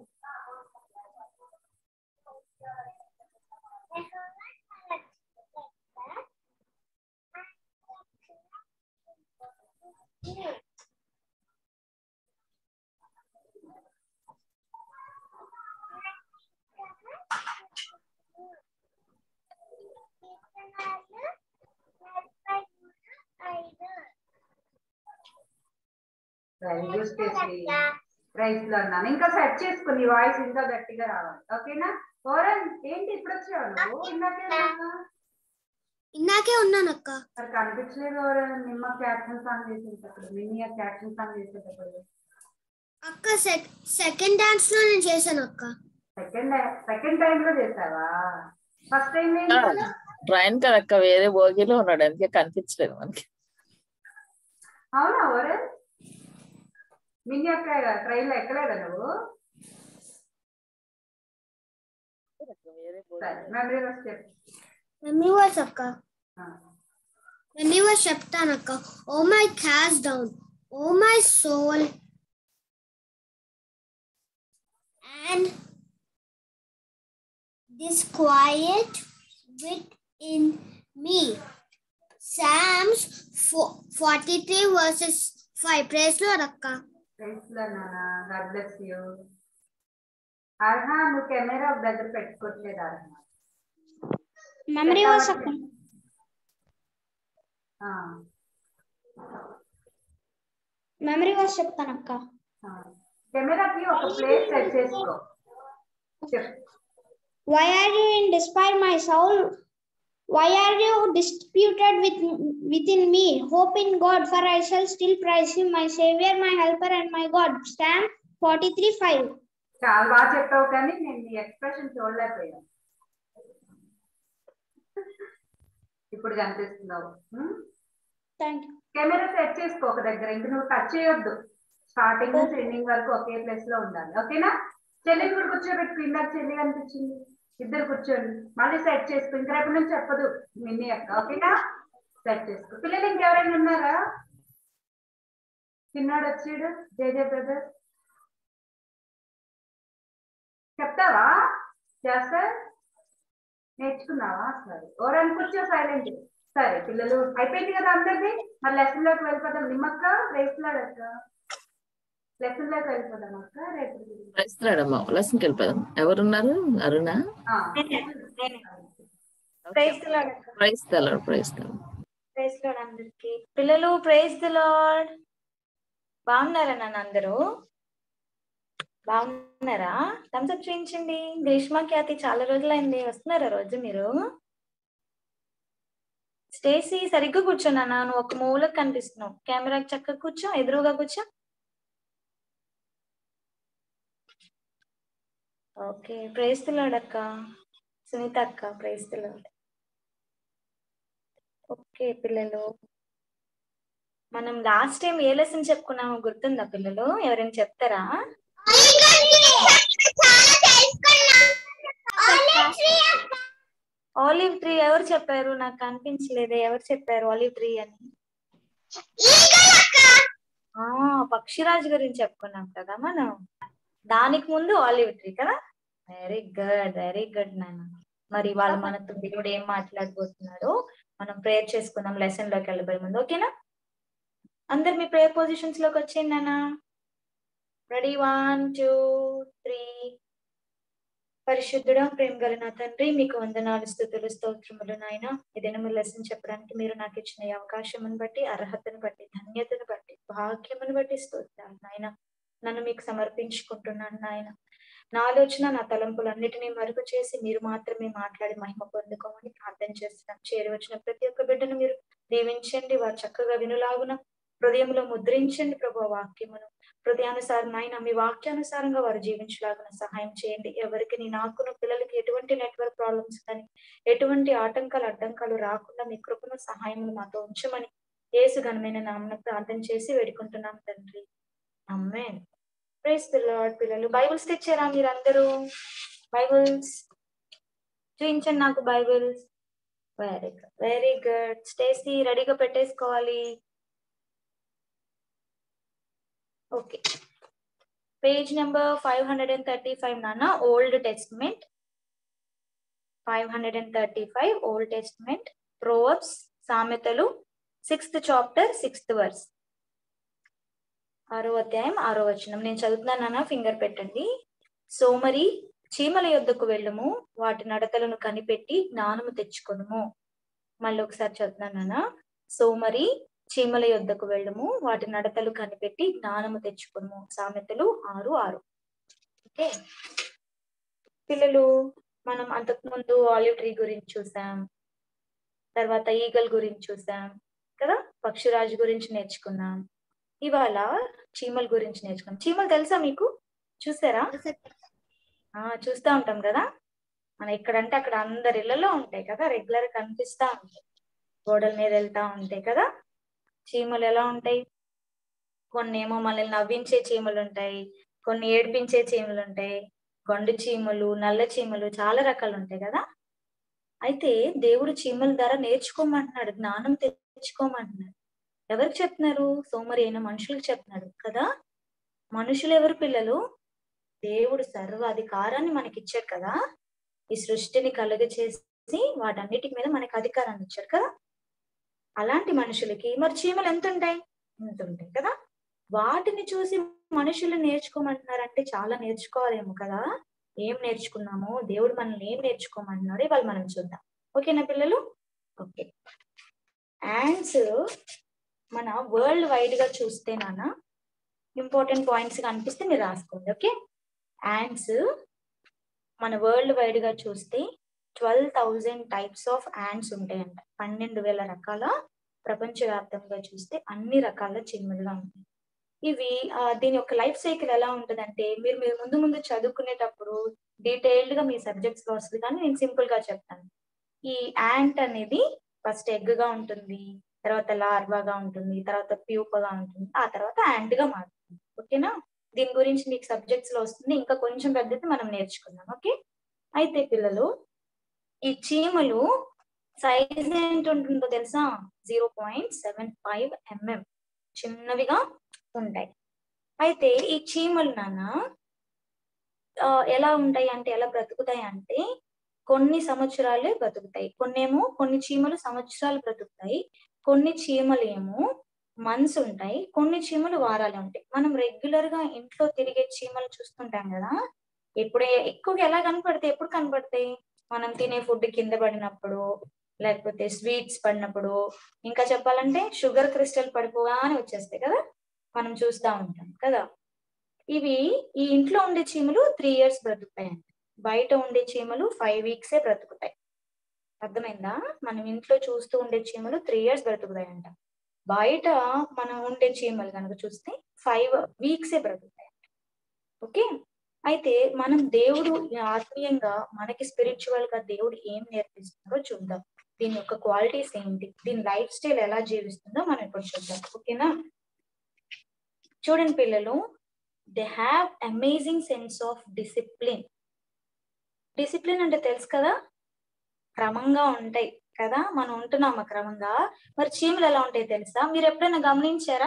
వెరీ గుడ్ స్టేసీ రైస్ లో అన్నాను ఇంకా సెట్ చేసుకుని వాయిస్ ఇంకా గట్టిగా రావాలి ఓకేనా ఓరన్ ఏంటి ఇప్పుడు వచ్చావు నువ్వు ఇందాకే ఉన్నావా? ఇందాకే ఉన్నానక్క మరి కనిపించలేదు ఓరన్ నిమ్మ క్యాప్షన్ సాంగ్ చేసేటప్పుడు మినీ క్యాప్షన్ సాంగ్ చేసేటప్పుడు అక్క సెకండ్ డాన్స్ లో నేను చేశాను అక్క సెకండ్ సెకండ్ టైం లో చేసావా ఫస్ట్ టైం ట్రైన్ కదక్క వేరే బోగిలో ఉన్నాడు అందుకే కనిపించలేదు మనకి అవునా ఓరన్ మినీ అక్క ట్రైన్ లో ఎక్కలేదా నువ్వు వేరే సరే మెమరీ వస్తే చెప్పు మెమరీ వర్స్ అక్క ఆ. మెమరీ వర్స్ చెప్తానక్క O my cast down O my soul and disquiet within me Psalms forty three verses five praise Lord అక్క థ్యాంక్స్ లో నాన్న గాడ్ బ్లెస్ యూ అర్హా నువ్వు కెమెరా ఒక దగ్గర పెట్టుకోవట్లేదు అర్హా మెమరీ వర్స్ అక్క ఆ, మెమరీ వర్స్ చెప్తాను అక్క ఆ. కెమెరాకి ఒక ప్లేస్ సెట్ చేసుకో చెప్పు Why are you in despair, my soul? Why are you disputed with within me? Hope in God, for I shall still praise Him, my Savior, my Helper, and my God. Psalm 43 5. చాలా బాగా చెప్పావు కానీ నేను నీ expression చూడలేకపోయాను ఇప్పుడు కనిపిస్తున్నావు ఉం? Thank you. కెమెరా సెట్ చేసుకో ఒక దగ్గర ఇంక నువ్వు టచ్ చేయొద్దు స్టార్టింగ్ నుంచి ఎండింగ్ వరకు ఒకే ప్లేస్ లో ఉండాలి ఓకేనా చెల్లిని కూడా కూర్చోబెట్టుకు ఇందాక చెల్లి కనిపించింది ఇద్దరు కూర్చోండి మళ్ళీ సెట్ చేసుకో ఇంకా రేపు నుంచి చెప్పదు మిన్ని అక్క ఓకేనా సెట్ చేసుకో పిల్లలు ఇంకెవరైనా ఉన్నారా చిన్నాడు వచ్చాడు జేజే బ్రదర్ చెప్తావా చేస్తా నేర్చుకున్నావా సరే ఓరని కూర్చో సైలెంట్ సరే పిల్లలు అయిపోయింది కదా అందరిది మరి లెసన్ లోకి వెళ్ళిపోదాం నిమ్మక్క రేపు అక్క లెసన్ లోకి వెళ్ళిపోదాం అక్క రేపు ప్రశ్నడమ్మా లెసన్కి వెళ్ళిపోదాం ఎవరున్నారు అరుణ ఆ. Praise the Lord praise the Lord praise the Lord praise Lord అందరికి పిల్లలు ప్రైజ్ ద లార్డ్ బాగున్నారా నాన్న అందరూ బాగున్నారా థమ్స్ అప్ చూపించండి గ్రీష్మ ఖ్యాతి చాలా రోజులైంది వస్తున్నారా రోజు మీరు స్టేసీ సరిగ్గా కూర్చో నాన్న నువ్వు ఒక మూలకు కనిపిస్తున్నావు కెమెరాకి చక్కగా కూర్చో ఎదురుగా కూర్చో ఓకే ప్రైజ్ ద లార్డ్ అక్క సునీత అక్క ప్రైజ్ ద లార్డ్ ఓకే పిల్లలు మనం లాస్ట్ టైం ఏ లెసన్ చెప్పుకున్నామో గుర్తుందా పిల్లలు ఎవరైనా చెప్తారా ఆలివ్ ట్రీ ఎవరు చెప్పారు నాకు కనిపించలేదే ఎవరు చెప్పారు ఆలివ్ ట్రీ అని ఆ పక్షిరాజు గురించి చెప్పుకున్నాం కదా మనం దానికి ముందు ఆలివ్ ట్రీ కదా వెరీ గుడ్ వెరీ గుడ్ నాన్న మరి వాళ్ళు మనతో దేవుడు ఏం మాట్లాడబోతున్నాడో మనం ప్రేయర్ చేసుకుందాం లెసన్ లోకి వెళ్ళబోయే ముందు ఓకేనా అందరు మీ ప్రేయర్ పొజిషన్స్ లోకి వచ్చేయండి నాన్న రెడీ వన్ టూ త్రీ పరిశుద్ధుడా ప్రేమ గల నా తండ్రి మీకు వందనాలు స్థుతులు స్తోత్రములు నాయన ఏదైనా మీరు లెసన్ చెప్పడానికి మీరు నాకు ఇచ్చిన ఈ అవకాశమును బట్టి అర్హతను బట్టి ధన్యతను బట్టి భాగ్యమును బట్టి స్తోత్రాలు నాయన నన్ను మీకు సమర్పించుకుంటున్నాను నాయన నా ఆలోచన నా తలంపులన్నిటినీ మరుగు చేసి మీరు మాత్రమే మాట్లాడి మహిమ పొందుకోమని ప్రార్థన చేస్తున్నాను చేరి వచ్చిన ప్రతి ఒక్క బిడ్డను మీరు దీవించండి వారు చక్కగా వినులాగున హృదయంలో ముద్రించండి ప్రభు వాక్యమును హృదయానుసారం ఆయన మీ వాక్యానుసారంగా వారు జీవించలాగిన సహాయం చేయండి ఎవరికి నీ నాకును పిల్లలకి ఎటువంటి నెట్వర్క్ ప్రాబ్లమ్స్ కానీ ఎటువంటి ఆటంకాలు అడ్డంకాలు రాకుండా మీ కృపను సహాయం మాతో ఉంచమని ఏసు ఘనమైన నామను ప్రార్థన చేసి వేడుకుంటున్నాం తండ్రి అమ్మే ప్రేస్ పిల్లవాడు పిల్లలు బైబుల్స్ తెచ్చారా మీరందరూ బైబుల్స్ చూపించండి నాకు Bibles very good very good Stacy రెడీగా పెట్టేసుకోవాలి okay page number five hundred and thirty five నాన్న Old Testament five hundred and thirty five Old Testament Proverbs సామెతలు సిక్స్త్ చాప్టర్ సిక్స్త్ వర్స్ ఆరో అధ్యాయం ఆరో వచనం నేను చదువుతున్నానా ఫింగర్ పెట్టండి సోమరి చీమల యొద్దకు వెళ్ళము వాటి నడతలను కనిపెట్టి జ్ఞానము తెచ్చుకొనుము మళ్ళీ ఒకసారి చదువుతున్నానా సోమరి చీమల యొద్దకు వెళ్ళము వాటి నడతలు కనిపెట్టి జ్ఞానము తెచ్చుకొనుము సామెతలు ఆరు ఆరు ఓకే పిల్లలు మనం అంతకు ముందు ఆలివ్ ట్రీ గురించి చూసాం తర్వాత ఈగల్ గురించి చూసాం కదా పక్షిరాజు గురించి నేర్చుకున్నాం ఇవాళ చీమల గురించి నేర్చుకున్నాం చీమలు తెలుసా మీకు చూసారా ఆ చూస్తా ఉంటాం కదా మనం ఎక్కడంటే అక్కడ అందరి ఇళ్లలో ఉంటాయి కదా రెగ్యులర్ కనిపిస్తా ఉంటాయి గోడల మీద వెళ్తా ఉంటాయి కదా చీమలు ఎలా ఉంటాయి కొన్ని ఏమో మనల్ని నవ్వించే చీమలు ఉంటాయి కొన్ని ఏడిపించే చీమలు ఉంటాయి గొండు చీమలు నల్ల చీమలు చాలా రకాలు ఉంటాయి కదా అయితే దేవుడు చీమల ద్వారా నేర్చుకోమంటున్నాడు జ్ఞానం తెచ్చుకోమంటున్నాడు ఎవరికి చెప్తున్నారు సోమరి అయిన మనుషులకు చెప్తున్నాడు కదా మనుషులు ఎవరు పిల్లలు దేవుడు సర్వ అధికారాన్ని మనకి ఇచ్చాడు కదా ఈ సృష్టిని కలుగ చేసి వాటన్నిటి మీద మనకి అధికారాన్ని ఇచ్చాడు కదా అలాంటి మనుషులకి మరి చీమలు ఎంత ఉంటాయి ఎంత ఉంటాయి కదా వాటిని చూసి మనుషులు నేర్చుకోమంటున్నారంటే చాలా నేర్చుకోవాలేమో కదా ఏం నేర్చుకున్నామో దేవుడు మనల్ని ఏం నేర్చుకోమంటున్నాడో ఇవాళ మనం చూద్దాం ఓకేనా పిల్లలు ఓకే యాండ్స్ మన వరల్డ్ వైడ్ గా చూస్తే నాన్న ఇంపార్టెంట్ పాయింట్స్ కనిపిస్తే మీరు రాసుకోండి ఓకే యాండ్స్ మన వరల్డ్ వైడ్ గా చూస్తే twelve thousand types of ants ఉంటాయంట పన్నెండు వేల రకాల ప్రపంచవ్యాప్తంగా చూస్తే అన్ని రకాల చీమలుగా ఉంటాయి ఇవి ఆ, దీని యొక్క లైఫ్ సైకిల్ ఎలా ఉంటదంటే మీరు మీరు ముందు ముందు చదువుకునేటప్పుడు డీటెయిల్డ్ గా మీ సబ్జెక్ట్స్ లో వస్తుంది కానీ నేను సింపుల్ గా చెప్తాను ఈ యాంట్ అనేది ఫస్ట్ ఎగ్ గా ఉంటుంది తర్వాత లార్వాగా ఉంటుంది తర్వాత ప్యూపగా ఉంటుంది ఆ తర్వాత యాంట్ గా మారుతుంది ఓకేనా దీని గురించి మీకు సబ్జెక్ట్స్ లో వస్తుంది ఇంకా కొంచెం పెద్దది మనం నేర్చుకుందాం ఓకే అయితే పిల్లలు ఈ చీమలు సైజ్ ఎంత ఉంటుందో తెలుసా zero point seven five mm చిన్నవిగా ఉంటాయి అయితే ఈ చీమలు నాన్న ఆ, ఎలా ఉంటాయి అంటే ఎలా బ్రతుకుతాయి అంటే కొన్ని సంవత్సరాలే బ్రతుకుతాయి కొన్నేమో కొన్ని చీమలు సంవత్సరాలు బ్రతుకుతాయి కొన్ని చీమలు ఏమో మంత్స్ ఉంటాయి కొన్ని చీమలు వారాలు ఉంటాయి మనం రెగ్యులర్ గా ఇంట్లో తిరిగే చీమలు చూస్తుంటాం కదా ఎప్పుడే ఎక్కువగా ఎలా కనపడతాయి ఎప్పుడు కనపడతాయి మనం తినే ఫుడ్ కింద పడినప్పుడు లేకపోతే స్వీట్స్ పడినప్పుడు ఇంకా చెప్పాలంటే షుగర్ క్రిస్టల్ పడిపోగానే వచ్చేస్తాయి కదా మనం చూస్తా ఉంటాం కదా ఇవి ఈ ఇంట్లో ఉండే చీమలు త్రీ ఇయర్స్ బ్రతుకుతాయంట బయట ఉండే చీమలు ఫైవ్ వీక్సే బ్రతుకుతాయి అర్థమైందా మనం ఇంట్లో చూస్తూ ఉండే చీమలు త్రీ ఇయర్స్ బ్రతుకుతాయంట బయట మనం ఉండే చీమలు కనుక చూస్తే ఫైవ్ వీక్సే బ్రతుకుతాయంట ఓకే అయితే మనం దేవుడు ఆత్మీయంగా మనకి స్పిరిచువల్ గా దేవుడు ఏం నేర్పిస్తున్నారో చూద్దాం దీని యొక్క క్వాలిటీస్ ఏంటి దీని లైఫ్ స్టైల్ ఎలా జీవిస్తుందో మనం ఇప్పుడు చూద్దాం ఓకేనా చూడండి పిల్లలు they have amazing sense of discipline discipline అంటే తెలుసు కదా క్రమంగా ఉంటాయి కదా మనం ఉంటున్నామా క్రమంగా మరి చీమలు ఎలా ఉంటాయి తెలుసా మీరు ఎప్పుడైనా గమనించారా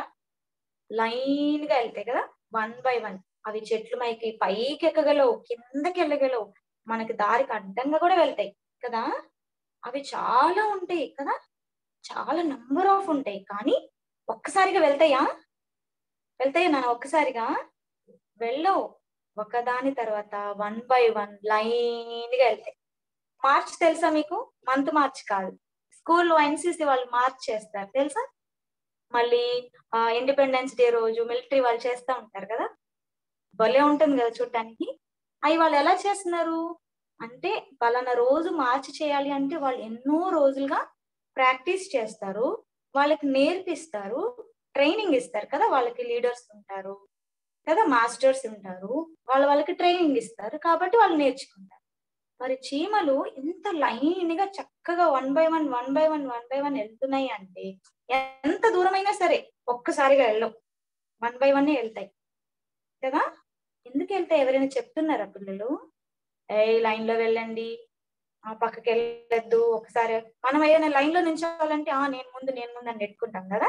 లైన్ గా వెళ్తాయి కదా వన్ బై వన్ అవి చెట్లు మైకి పైకి ఎక్కగలవు కిందకి వెళ్ళగలవు మనకి దారికి అడ్డంగా కూడా వెళ్తాయి కదా అవి చాలా ఉంటాయి కదా చాలా నంబర్ ఆఫ్ ఉంటాయి కానీ ఒక్కసారిగా వెళ్తాయా వెళ్తాయా నాన్న ఒక్కసారిగా వెళ్ళవు ఒకదాని తర్వాత వన్ బై వన్ లైన్ గా వెళ్తాయి మార్చ్ తెలుసా మీకు మంత్ మార్చ్ కాదు స్కూల్లో ఎన్సీసీ వాళ్ళు మార్చ్ చేస్తారు తెలుసా మళ్ళీ ఇండిపెండెన్స్ డే రోజు మిలిటరీ వాళ్ళు చేస్తూ ఉంటారు కదా భలే ఉంటుంది కదా చూడటానికి అవి వాళ్ళు ఎలా చేస్తున్నారు అంటే పలానా రోజు మార్చి చేయాలి అంటే వాళ్ళు ఎన్నో రోజులుగా ప్రాక్టీస్ చేస్తారు వాళ్ళకి నేర్పిస్తారు ట్రైనింగ్ ఇస్తారు కదా వాళ్ళకి లీడర్స్ ఉంటారు కదా మాస్టర్స్ ఉంటారు వాళ్ళ వాళ్ళకి ట్రైనింగ్ ఇస్తారు కాబట్టి వాళ్ళు నేర్చుకుంటారు మరి చీమలు ఇంత లైన్ గా చక్కగా one by one one by one one by one వెళ్తున్నాయి అంటే ఎంత దూరమైనా సరే ఒక్కసారిగా వెళ్ళవు వన్ బై వన్ వెళ్తాయి కదా ఎందుకు వెళ్తాయి ఎవరైనా చెప్తున్నారా పిల్లలు ఏ లైన్ లో వెళ్ళండి ఆ పక్కకి వెళ్ళొద్దు ఒకసారి మనం ఏదైనా లైన్ లో నిల్చోవాలంటే ఆ నేను ముందు నేను ముందు అని నెట్టుకుంటాం కదా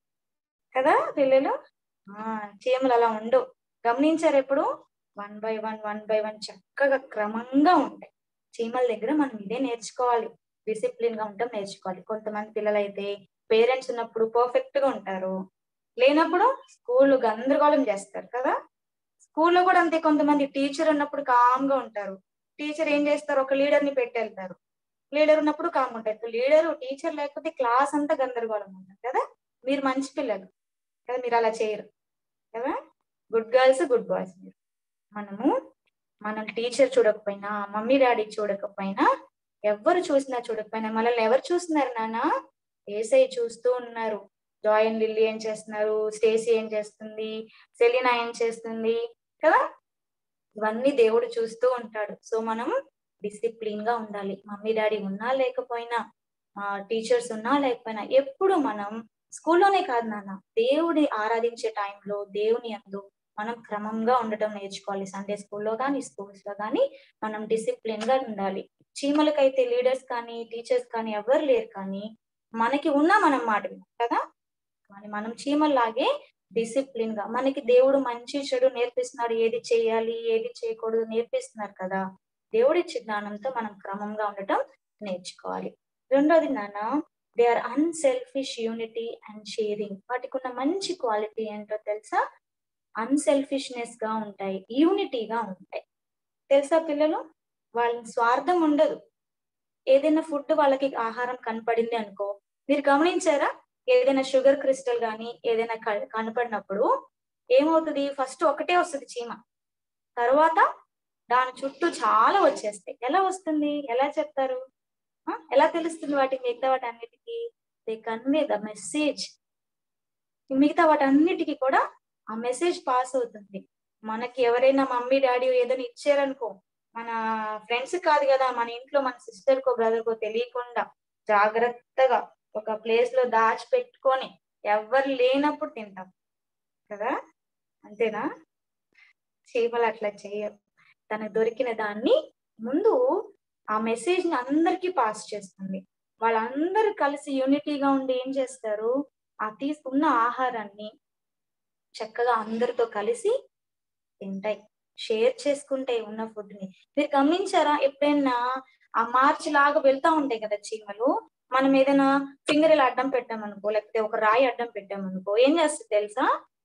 కదా పిల్లలు ఆ చీమలు అలా ఉండవు గమనించారు ఎప్పుడు one by one one by one చక్కగా క్రమంగా ఉంటాయి చీమల దగ్గర మనం ఇదే నేర్చుకోవాలి డిసిప్లిన్ గా ఉంటాం నేర్చుకోవాలి కొంతమంది పిల్లలు అయితే పేరెంట్స్ ఉన్నప్పుడు పర్ఫెక్ట్ గా ఉంటారు లేనప్పుడు స్కూల్ గందరగోళం చేస్తారు కదా స్కూల్లో కూడా అంతే కొంతమంది టీచర్ ఉన్నప్పుడు కామ్ గా ఉంటారు టీచర్ ఏం చేస్తారు ఒక లీడర్ ని పెట్టి వెళ్తారు లీడర్ ఉన్నప్పుడు కామ్ ఉంటారు లీడర్ టీచర్ లేకపోతే క్లాస్ అంతా గందరగోళం ఉంటుంది కదా మీరు మంచి పిల్లలు కదా మీరు అలా చేయరు కదా గుడ్ గర్ల్స్ గుడ్ బాయ్స్ మీరు మనము మనం టీచర్ చూడకపోయినా మమ్మీ డాడీ చూడకపోయినా ఎవరు చూసినా చూడకపోయినా మనల్ని ఎవరు చూస్తున్నారు నాన్న ఏసై చూస్తూ ఉన్నారు జాయిన్ లిల్లీ ఏం చేస్తున్నారు స్టేసీ ఏం చేస్తుంది సెలీనా ఏం చేస్తుంది కదా ఇవన్నీ దేవుడు చూస్తూ ఉంటాడు సో మనం డిసిప్లిన్ గా ఉండాలి మమ్మీ డాడీ ఉన్నా లేకపోయినా టీచర్స్ ఉన్నా లేకపోయినా ఎప్పుడు మనం స్కూల్లోనే కాదు నాన్న దేవుడి ఆరాధించే టైంలో దేవుని అందు మనం క్రమంగా ఉండటం నేర్చుకోవాలి సండే స్కూల్లో కానీ స్కూల్స్ లో కానీ మనం డిసిప్లిన్ గా ఉండాలి చీమలకైతే లీడర్స్ కానీ టీచర్స్ కానీ ఎవరు లేరు కానీ మనకి ఉన్నా మనం మాట వినాం కదా కానీ మనం చీమల్లాగే డిసిప్లిన్ గా మనకి దేవుడు మంచి చెడు నేర్పిస్తున్నాడు ఏది చేయాలి ఏది చేయకూడదు నేర్పిస్తున్నారు కదా దేవుడిచ్చే జ్ఞానంతో మనం క్రమంగా ఉండటం నేర్చుకోవాలి రెండోది నాన్న they are unselfish unity and sharing వాటికి ఉన్న మంచి క్వాలిటీ ఏంటో తెలుసా అన్సెల్ఫిష్నెస్ గా ఉంటాయి యూనిటీగా ఉంటాయి తెలుసా పిల్లలు వాళ్ళ స్వార్థం ఉండదు ఏదైనా ఫుడ్ వాళ్ళకి ఆహారం కనపడింది అనుకో మీరు గమనించారా ఏదైనా షుగర్ క్రిస్టల్ గాని ఏదైనా క- కనపడినప్పుడు ఏమవుతుంది ఫస్ట్ ఒకటే వస్తుంది చీమ తర్వాత దాని చుట్టూ చాలా వచ్చేస్తాయి ఎలా వస్తుంది ఎలా చెప్తారు ఆ? ఎలా తెలుస్తుంది వాటి మిగతా వాటి అన్నిటికీ దే కన్వే ద మెసేజ్ మిగతా వాటి అన్నిటికీ కూడా ఆ మెసేజ్ పాస్ అవుతుంది మనకి ఎవరైనా మమ్మీ డాడీ ఏదైనా ఇచ్చారనుకో మన ఫ్రెండ్స్ కాదు కదా మన ఇంట్లో మన సిస్టర్ కో బ్రదర్ కో తెలియకుండా జాగ్రత్తగా ఒక ప్లేస్ లో దాచిపెట్టుకొని ఎవరు లేనప్పుడు తింటాం కదా అంతేనా చీమలు అట్లా చేయవు తనకు దొరికిన దాన్ని ముందు ఆ మెసేజ్ ని అందరికీ పాస్ చేస్తుంది వాళ్ళందరూ కలిసి యూనిటీగా ఉండి ఏం చేస్తారు ఆ తీసుకున్న ఆహారాన్ని చక్కగా అందరితో కలిసి తింటాయి షేర్ చేసుకుంటాయి ఉన్న ఫుడ్ ని మీరు గమనించారా ఎప్పుడైనా ఆ మార్చ్ లాగా వెళ్తా ఉంటాయి కదా చీమలు మనం ఏదైనా ఫింగర్ ఇలా అడ్డం పెట్టామనుకో లేకపోతే ఒక రాయి అడ్డం పెట్టామనుకో ఏం చేస్తుంది తెలుసా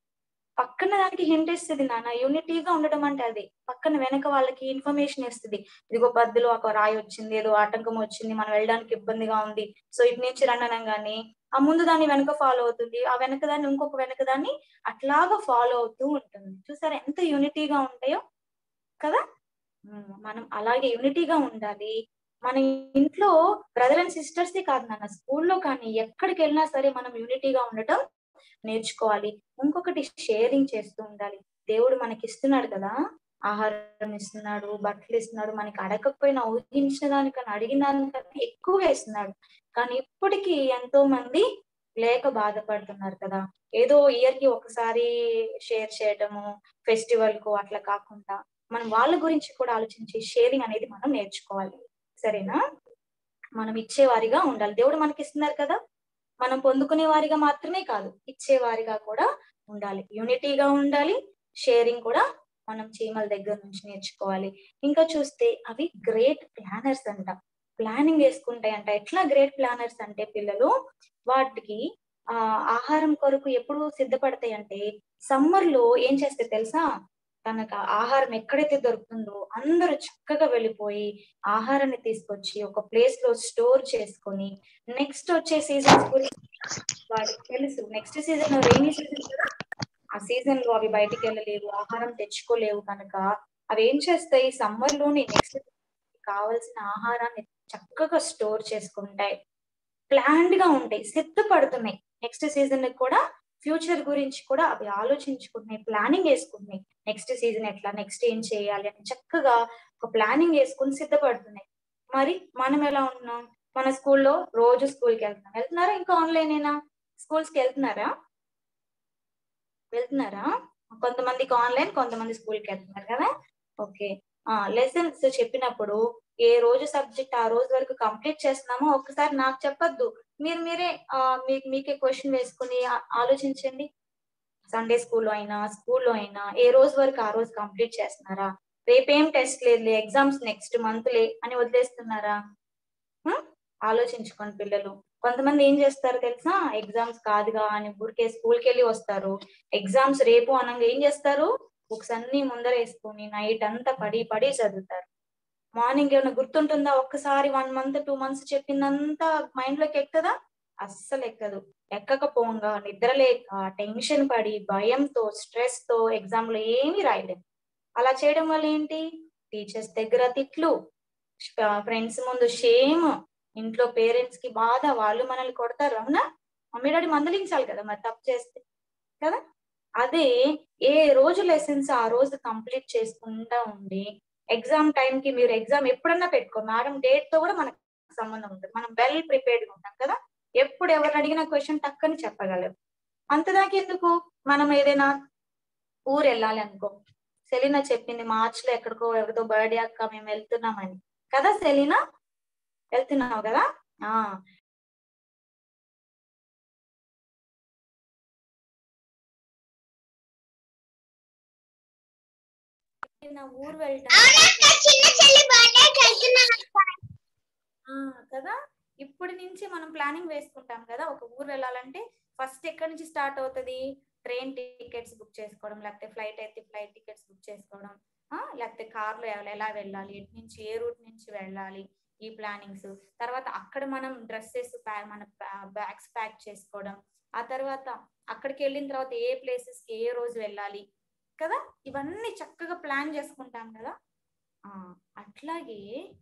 పక్కన దానికి హింట్ ఇస్తుంది నాన్న యూనిటీగా ఉండడం అంటే అది పక్కన వెనక వాళ్ళకి ఇన్ఫర్మేషన్ ఇస్తుంది ఇదిగో బద్దులో ఒక రాయి వచ్చింది ఏదో ఆటంకం వచ్చింది మనం వెళ్ళడానికి ఇబ్బందిగా ఉంది సో ఇటు నుంచి రండి అనగానే ఆ ముందు దాన్ని వెనక ఫాలో అవుతుంది ఆ వెనక దాన్ని ఇంకొక వెనక దాన్ని అట్లాగా ఫాలో అవుతూ ఉంటుంది చూసారా ఎంత యూనిటీగా ఉంటాయో కదా ఉమ్, మనం అలాగే యూనిటీగా ఉండాలి మన ఇంట్లో బ్రదర్ అండ్ సిస్టర్స్ కాదు నాన్న స్కూల్లో కానీ ఎక్కడికి వెళ్ళినా సరే మనం యూనిటీగా ఉండటం నేర్చుకోవాలి ఇంకొకటి షేరింగ్ చేస్తూ ఉండాలి దేవుడు మనకి ఇస్తున్నాడు కదా ఆహారం ఇస్తున్నాడు బట్టలు ఇస్తున్నాడు మనకి అడగకపోయినా ఊహించిన దానికన్నా అడిగిన దానికన్నా ఎక్కువగా ఇస్తున్నాడు కానీ ఇప్పటికీ ఎంతో మంది లేక బాధపడుతున్నారు కదా ఏదో ఇయర్ కి ఒకసారి షేర్ చేయటము ఫెస్టివల్ కు అట్లా కాకుండా మనం వాళ్ళ గురించి కూడా ఆలోచించి షేరింగ్ అనేది మనం నేర్చుకోవాలి సరేనా మనం ఇచ్చేవారిగా ఉండాలి దేవుడు మనకి ఇస్తున్నారు కదా మనం పొందుకునే వారిగా మాత్రమే కాదు ఇచ్చేవారిగా కూడా ఉండాలి యూనిటీగా ఉండాలి షేరింగ్ కూడా మనం చీమల దగ్గర నుంచి నేర్చుకోవాలి ఇంకా చూస్తే అవి గ్రేట్ ప్లానర్స్ అంట ప్లానింగ్ వేసుకుంటాయి అంట ఎట్లా గ్రేట్ ప్లానర్స్ అంటే పిల్లలు వాటికి ఆ ఆహారం కొరకు ఎప్పుడు సిద్ధపడతాయి అంటే సమ్మర్ లో ఏం చేస్తే తెలుసా తనకు ఆ ఆహారం ఎక్కడైతే దొరుకుతుందో అందరూ చక్కగా వెళ్ళిపోయి ఆహారాన్ని తీసుకొచ్చి ఒక ప్లేస్ లో స్టోర్ చేసుకొని నెక్స్ట్ వచ్చే సీజన్స్ గురించి వాడికి తెలుసు నెక్స్ట్ సీజన్ రెయినీ సీజన్ కదా ఆ సీజన్ లో అవి బయటికి వెళ్ళలేవు ఆహారం తెచ్చుకోలేవు కనుక అవి ఏం చేస్తాయి సమ్మర్ లోనే నెక్స్ట్ కావలసిన ఆహారాన్ని చక్కగా స్టోర్ చేసుకుంటాయి ప్లాన్డ్ గా ఉంటాయి సిద్ధపడుతున్నాయి నెక్స్ట్ సీజన్ కూడా ఫ్యూచర్ గురించి కూడా అవి ఆలోచించుకుంటున్నాయి ప్లానింగ్ వేసుకుంటున్నాయి నెక్స్ట్ సీజన్ ఎట్లా నెక్స్ట్ ఏం చేయాలి అని చక్కగా ఒక ప్లానింగ్ వేసుకుని సిద్ధపడుతున్నాయి మరి మనం ఎలా ఉంటున్నాం మన స్కూల్లో రోజు స్కూల్కి వెళ్తున్నాం వెళ్తున్నారా ఇంకా ఆన్లైనేనా స్కూల్స్ కి వెళ్తున్నారా వెళ్తున్నారా కొంతమందికి ఆన్లైన్ కొంతమంది స్కూల్కి వెళ్తున్నారు కదా ఓకే ఆ లెసన్స్ చెప్పినప్పుడు ఏ రోజు సబ్జెక్ట్ ఆ రోజు వరకు కంప్లీట్ చేస్తున్నామో ఒక్కసారి నాకు చెప్పొద్దు మీరు మీరే ఆ, మీకు మీకే క్వశ్చన్ వేసుకుని ఆ- ఆలోచించండి సండే స్కూల్లో అయినా స్కూల్లో అయినా ఏ రోజు వరకు ఆ రోజు కంప్లీట్ చేస్తున్నారా రేపేం టెస్ట్ లేదులే ఎగ్జామ్స్ నెక్స్ట్ మంత్ లే అని వదిలేస్తున్నారా హ్మ్? ఆలోచించుకోండి పిల్లలు కొంతమంది ఏం చేస్తారు తెలుసా ఎగ్జామ్స్ కాదుగా అని ఊరికే స్కూల్కి వెళ్ళి వస్తారు ఎగ్జామ్స్ రేపు అనగా ఏం చేస్తారు బుక్స్ అన్ని ముందర వేసుకొని నైట్ అంతా పడి పడి చదువుతారు మార్నింగ్ ఏమైనా గుర్తుంటుందా ఒక్కసారి వన్ మంత్ టూ మంత్స్ చెప్పిందంతా మైండ్ లోకి ఎక్కుతుందా అస్సలు ఎక్కదు ఎక్కకపోగా నిద్ర లేక టెన్షన్ పడి భయంతో స్ట్రెస్ తో ఎగ్జామ్ లో ఏమీ రాయలేదు అలా చేయడం వల్ల ఏంటి టీచర్స్ దగ్గర తిట్లు ఫ్రెండ్స్ ముందు షేమ్ ఇంట్లో పేరెంట్స్ కి బాధ వాళ్ళు మనల్ని కొడతారు అవునా మమ్మీ డాడీ మందలించాలి కదా మరి తప్పు చేస్తే కదా అదే ఏ రోజు లెసన్స్ ఆ రోజు కంప్లీట్ చేసుకుంటా ఉండి ఎగ్జామ్ టైం కి మీరు ఎగ్జామ్ ఎప్పుడన్నా పెట్టుకో మేడం డేట్ తో కూడా మనకు సంబంధం ఉంటుంది మనం వెల్ ప్రిపేర్డ్ ఉంటాం కదా ఎప్పుడు ఎవరు అడిగిన క్వశ్చన్ టక్కని చెప్పగలరు అంతదాకా ఎందుకు మనం ఏదైనా ఊరు వెళ్ళాలి అనుకో సెలీనా చెప్పింది మార్చ్ లో ఎక్కడికో ఎవరితో బర్త్డే అక్క మేము వెళ్తున్నామని కదా సెలీనా వెళ్తున్నావు కదా ఆ నా ఊరు వెళ్ళటం అవునక్క చిన్న చెల్లి బర్త్డేకి వెళ్తున్నాను అక్క. ఆ, కదా ఇప్పటి నుంచి మనం ప్లానింగ్ వేసుకుంటాం కదా ఒక ఊరు వెళ్ళాలంటే ఫస్ట్ ఎక్కడి నుంచి స్టార్ట్ అవుతుంది ట్రైన్ టికెట్స్ బుక్ చేసుకోవడం లేకపోతే ఫ్లైట్ అయితే ఫ్లైట్ టికెట్స్ బుక్ చేసుకోవడం ఆ, లేకపోతే కార్ లో ఎలా- ఎలా వెళ్ళాలి ఎటు నుంచి ఏ రూట్ నుంచి వెళ్ళాలి ఈ ప్లానింగ్స్ తర్వాత అక్కడ మనం డ్రెస్సెస్ మన బ్యాగ్స్ ప్యాక్ చేసుకోవడం ఆ తర్వాత అక్కడికి వెళ్ళిన తర్వాత ఏ ప్లేసెస్ కి ఏ రోజు వెళ్ళాలి కదా ఇవన్నీ చక్కగా ప్లాన్ చేసుకుంటాం కదా ఆ అట్లాగే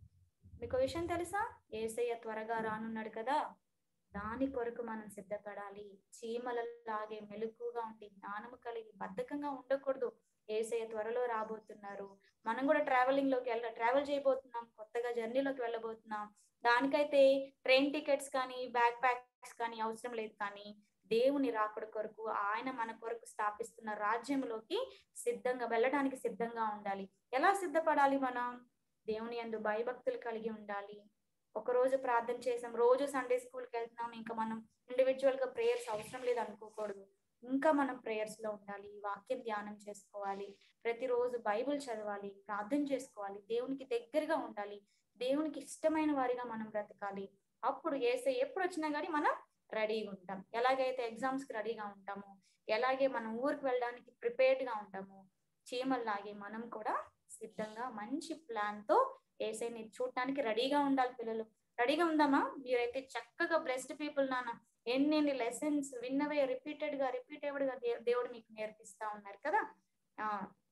మీకు విషయం తెలుసా ఏసయ్య త్వరగా రానున్నాడు కదా దాని కొరకు మనం సిద్ధపడాలి చీమలలాగే మెలకుగా ఉండి జ్ఞానము కలిగి బద్ధకంగా ఉండకూడదు ఏసయ్య త్వరలో రాబోతున్నారు మనం కూడా ట్రావెలింగ్ లోకి వెళ్ళ ట్రావెల్ చేయబోతున్నాం కొత్తగా జర్నీలోకి వెళ్ళబోతున్నాం దానికైతే ట్రైన్ టికెట్స్ కానీ బ్యాగ్ ప్యాక్స్ కానీ అవసరం లేదు కానీ దేవుని రాకడ కొరకు ఆయన మన కొరకు స్థాపిస్తున్న రాజ్యంలోకి సిద్ధంగా వెళ్ళడానికి సిద్ధంగా ఉండాలి ఎలా సిద్ధపడాలి మనం దేవుని యందు భయభక్తులు కలిగి ఉండాలి ఒక రోజు ప్రార్థన చేసాం రోజు సండే స్కూల్కి వెళ్తున్నాం ఇంకా మనం ఇండివిజువల్ గా ప్రేయర్స్ అవసరం లేదు అనుకోకూడదు ఇంకా మనం ప్రేయర్స్ లో ఉండాలి వాక్యం ధ్యానం చేసుకోవాలి ప్రతిరోజు బైబిల్ చదవాలి ప్రార్థన చేసుకోవాలి దేవునికి దగ్గరగా ఉండాలి దేవునికి ఇష్టమైన వారిగా మనం బ్రతకాలి అప్పుడు ఏసై ఎప్పుడు వచ్చినా కానీ మనం రెడీగా ఉంటాం ఎలాగైతే ఎగ్జామ్స్ కి రెడీగా ఉంటామో ఎలాగే మనం ఊరికి వెళ్ళడానికి ప్రిపేర్డ్ గా ఉంటామో చీమల్లాగే మనం కూడా సిద్ధంగా మంచి ప్లాన్ తో ఏసైని చూడటానికి రెడీగా ఉండాలి పిల్లలు రెడీగా ఉందామా మీరైతే చక్కగా బ్లెస్డ్ పీపుల్ నాన్న ఎన్నెన్ని లెసన్స్ విన్నవే రిపీటెడ్ గా రిపీటెడ్ గా దే- దేవుడు మీకు నేర్పిస్తా ఉన్నారు కదా ఆ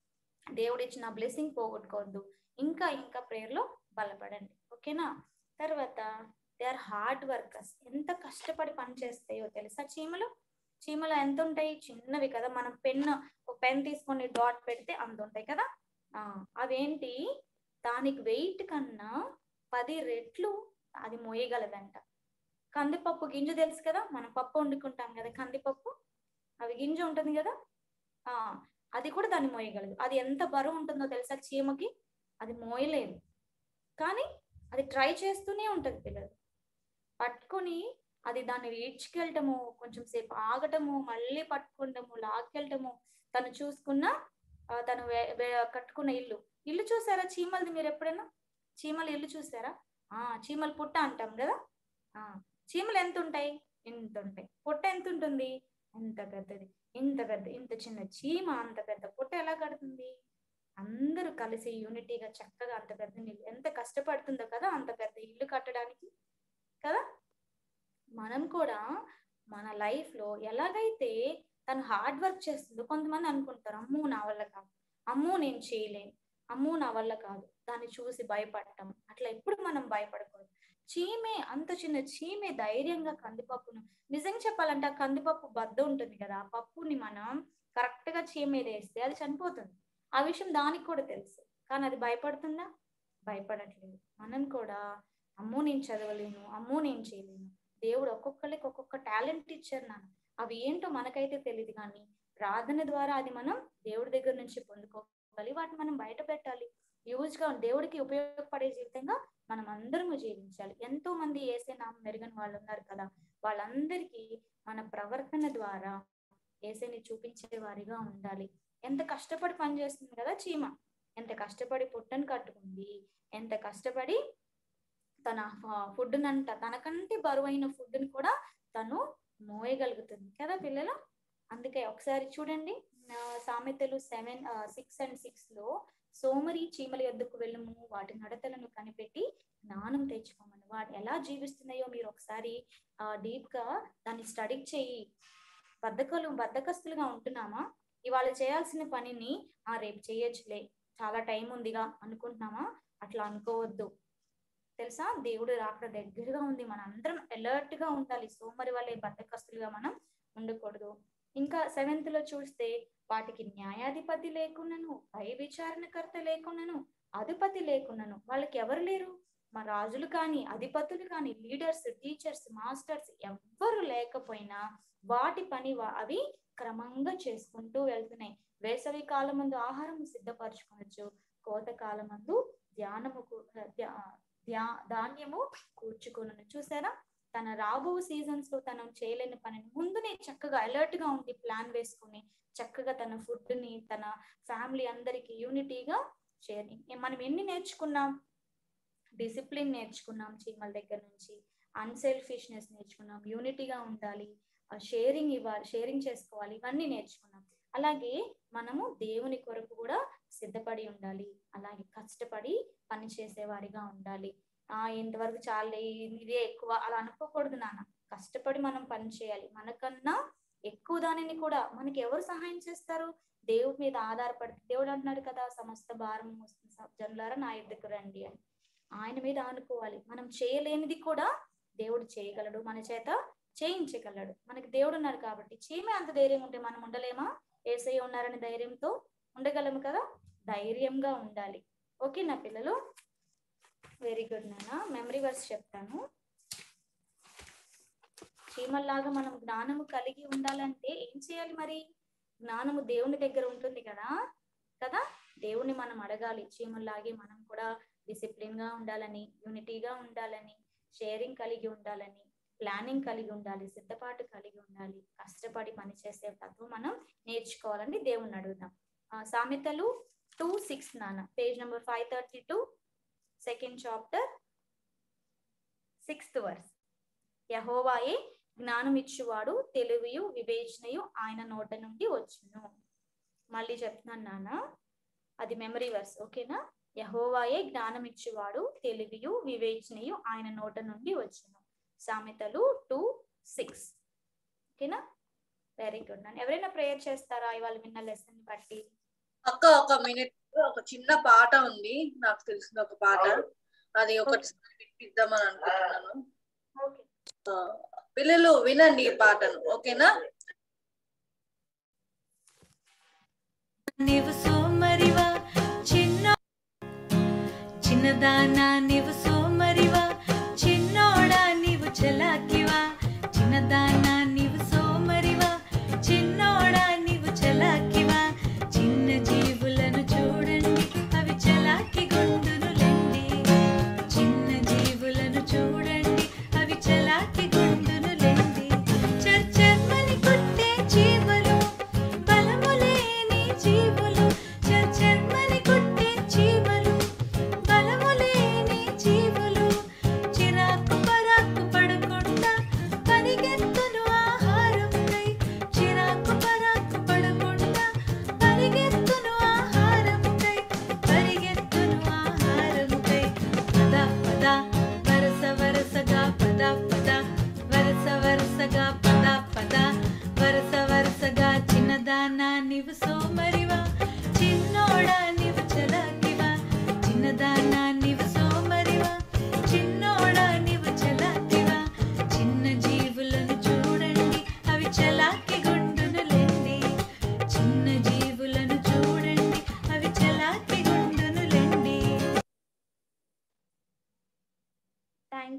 దేవుడు ఇచ్చిన బ్లెస్సింగ్ పోగొట్టుకోవద్దు ఇంకా ఇంకా ప్రేయర్ లో బలపడండి ఓకేనా తర్వాత దే ఆర్ హార్డ్ వర్కర్స్ ఎంత కష్టపడి పని చేస్తాయో తెలుసా చీమలు చీమలు ఎంత ఉంటాయి చిన్నవి కదా మనం పెన్ ఒక పెన్ తీసుకొని డాట్ పెడితే అంత ఉంటాయి కదా ఆ అవేంటి దానికి వెయిట్ కన్నా పది రెట్లు అది మోయగలదంట కందిపప్పు గింజ తెలుసు కదా మనం పప్పు వండుకుంటాం కదా కందిపప్పు అవి గింజ ఉంటుంది కదా ఆ అది కూడా దాన్ని మోయగలదు అది ఎంత బరువు ఉంటుందో తెలుసా చీమకి అది మోయలేదు కానీ అది ట్రై చేస్తూనే ఉంటది పిల్లలు పట్టుకొని అది దాన్ని ఈడ్చుకెళ్ళటము కొంచెం సేపు ఆగటము మళ్ళీ పట్టుకుంటము లాక్కెళ్ళటము తను చూసుకున్న ఆ, తను వే- వే- కట్టుకున్న ఇల్లు ఇల్లు చూసారా చీమలది మీరు ఎప్పుడైనా చీమల ఇల్లు చూసారా ఆ చీమల పుట్ట అంటాం కదా ఆ చీమలు ఎంత ఉంటాయి ఇంత ఉంటాయి పుట్ట ఎంత ఉంటుంది ఇంత పెద్దది ఇంత పెద్ద ఇంత చిన్న చీమ అంత పెద్ద పుట్ట ఎలా కడుతుంది అందరూ కలిసి యూనిటీగా చక్కగా అంత పెద్ద ఇల్లు ఎంత కష్టపడుతుందో కదా అంత పెద్ద ఇల్లు కట్టడానికి కదా మనం కూడా మన లైఫ్ లో ఎలాగైతే తను హార్డ్ వర్క్ చేస్తుందో కొంతమంది అనుకుంటారు అమ్మో నా వల్ల కాదు అమ్మో నేను చేయలేను అమ్మో నా వల్ల కాదు దాన్ని చూసి భయపడటం అట్లా ఎప్పుడు మనం భయపడకూడదు చీమే అంత చిన్న చీమే ధైర్యంగా కందిపప్పును నిజంగా చెప్పాలంటే ఆ కందిపప్పు బద్ద ఉంటుంది కదా ఆ పప్పుని మనం కరెక్ట్ గా చీమ మీద వేస్తే అది చనిపోతుంది ఆ విషయం దానికి కూడా తెలుసు కానీ అది భయపడుతుందా భయపడట్లేదు మనం కూడా అమ్మో నేను చదవలేను అమ్మో నేను చేయలేను దేవుడు ఒక్కొక్కరికి ఒక్కొక్క టాలెంట్ ఇచ్చారు నాన్న అవి ఏంటో మనకైతే తెలియదు కానీ ప్రార్థన ద్వారా అది మనం దేవుడి దగ్గర నుంచి పొందుకోవాలి వాటిని మనం బయట పెట్టాలి యూజ్ గా దేవుడికి ఉపయోగపడే జీవితంగా మనం అందరము జీవించాలి ఎంతో మంది ఏసే నామం మెరుగని వాళ్ళు ఉన్నారు కదా వాళ్ళందరికీ మన ప్రవర్తన ద్వారా ఏసేని చూపించే వారిగా ఉండాలి ఎంత కష్టపడి పనిచేస్తుంది కదా చీమ ఎంత కష్టపడి పుట్టను కట్టుకుంది ఎంత కష్టపడి తన ఫుడ్ నంట తనకంటే బరువైన ఫుడ్ ని కూడా తను మోయగలుగుతుంది కదా పిల్లలు అందుకే ఒకసారి చూడండి ఆ, సామెతలు సెవెన్ సిక్స్ అండ్ సిక్స్ లో సోమరి చీమల యొద్దకు వెళ్ళము వాటి నడతలను కనిపెట్టి జ్ఞానం తెచ్చుకోమని వాటి ఎలా జీవిస్తున్నాయో మీరు ఒకసారి ఆ డీప్ గా దాన్ని స్టడీ చేయి బద్దకలు బద్దకస్తులుగా ఉంటున్నామా ఇవాళ చేయాల్సిన పనిని ఆ రేపు చేయొచ్చులే చాలా టైం ఉందిగా అనుకుంటున్నామా అట్లా అనుకోవద్దు తెలుసా దేవుడు రాకడ దగ్గరగా ఉంది మన అందరం అలర్ట్ గా ఉండాలి సోమరి వల్లే బద్దకస్తులుగా మనం ఉండకూడదు ఇంకా సెవెంత్ లో చూస్తే వాటికి న్యాయాధిపతి లేకున్నాను పై విచారణకర్త లేకున్నాను అధిపతి లేకున్నాను వాళ్ళకి ఎవరు లేరు మా రాజులు కానీ అధిపతులు కానీ లీడర్స్ టీచర్స్ మాస్టర్స్ ఎవ్వరు లేకపోయినా వాటి పని వా- అవి క్రమంగా చేసుకుంటూ వెళ్తున్నాయి వేసవి కాలం ముందు ఆహారం సిద్ధపరచుకోవచ్చు కోత కాలం మందు ధ్యానము కూ- ధ్యా- ధ్యా- ధాన్యము కూర్చుకొను చూసారా తన రాబో సీజన్స్ లో తను చేయలేని పనిని ముందునే చక్కగా అలర్ట్ గా ఉండి ప్లాన్ వేసుకుని చక్కగా తన ఫుడ్ ని తన ఫ్యామిలీ అందరికి యూనిటీగా షేర్ మనం ఎన్ని నేర్చుకున్నాం డిసిప్లిన్ నేర్చుకున్నాం చీమల దగ్గర నుంచి అన్సెల్ఫిష్నెస్ నేర్చుకున్నాం యూనిటీగా ఉండాలి షేరింగ్ ఇవ్వాలి షేరింగ్ చేసుకోవాలి ఇవన్నీ నేర్చుకున్నాం అలాగే మనము దేవుని కొరకు కూడా సిద్ధపడి ఉండాలి అలాగే కష్టపడి పని చేసేవారిగా ఉండాలి ఆ ఇంతవరకు చాలే ఇదే ఎక్కువ అలా అనుకోకూడదు నాన్న కష్టపడి మనం పని చేయాలి మనకన్నా ఎక్కువ దానిని కూడా మనకి ఎవరు సహాయం చేస్తారు దేవుడి మీద ఆధారపడి దేవుడు అంటున్నాడు కదా సమస్త భారం మోస్తున్న స- జనులారా నా ఎద్దుకు రండి అని ఆయన మీద ఆనుకోవాలి మనం చేయలేనిది కూడా దేవుడు చేయగలడు మన చేత చేయించగలడు మనకి దేవుడు ఉన్నారు కాబట్టి చీమే అంత ధైర్యం ఉంటే మనం ఉండలేమా ఏసై ఉన్నారని ధైర్యంతో ఉండగలము కదా ధైర్యంగా ఉండాలి ఓకే నా పిల్లలు వెరీ గుడ్ నాన్న మెమరీ వర్స్ చెప్తాను చీమల్లాగా మనం జ్ఞానము కలిగి ఉండాలంటే ఏం చేయాలి మరి జ్ఞానము దేవుని దగ్గర ఉంటుంది కదా కదా దేవుని మనం అడగాలి చీమల్లాగే మనం కూడా డిసిప్లిన్ గా ఉండాలని యూనిటీగా ఉండాలని షేరింగ్ కలిగి ఉండాలని ప్లానింగ్ కలిగి ఉండాలి సిద్ధపాటు కలిగి ఉండాలి కష్టపడి పనిచేసే తత్వం మనం నేర్చుకోవాలని దేవుణ్ణి అడుగుదాం ఆ, సామెతలు టూ సిక్స్ నాన్న page number five thirty two second chapter sixth verse యహోవాయే జ్ఞానం ఇచ్చువాడు తెలివియు వివేచనయు ఆయన నోట నుండి వచ్చును మళ్ళీ చెప్తున్నాను నాన్న అది మెమరీ వర్స్ ఓకేనా యహోవాయే జ్ఞానం ఇచ్చువాడు తెలివియు వివేచనయు ఆయన నోట నుండి వచ్చును సామెతలు టూ సిక్స్ ఓకేనా వెరీ గుడ్ నాన్న ఎవరైనా ప్రేయర్ చేస్తారా ఇవాళ విన్న లెసన్ బట్టి అక్క ఒక మినిట్ ఒక చిన్న పాట ఉంది నాకు తెలిసిన ఒక పాట అది ఒకసారి వినిపిద్దామని అనుకుంటున్నాను ఓకే ఆ, పిల్లలు వినండి ఈ పాటను ఓకేనా నీవు సోమరివా చిన్న చిన్నదానా నీవు సోమరివా చిన్నోడా నీవు చలాకివా చిన్నదానా నీవు సోమరివా చిన్నోడా నీవు చలాకివా చిన్న జీవులను చూడండి అవి చలాకి గుండునులండి చిన్న జీవులను చూడండి అవి చలాకి గుండునులండి చర్చర్మని కొట్టే జీవులు బలము లేని జీవులు చర్చర్మని కొట్టే జీవులు బలము లేని జీవులు చిరాకు పరాకు పడకుండా పరిగెత్తును ఆ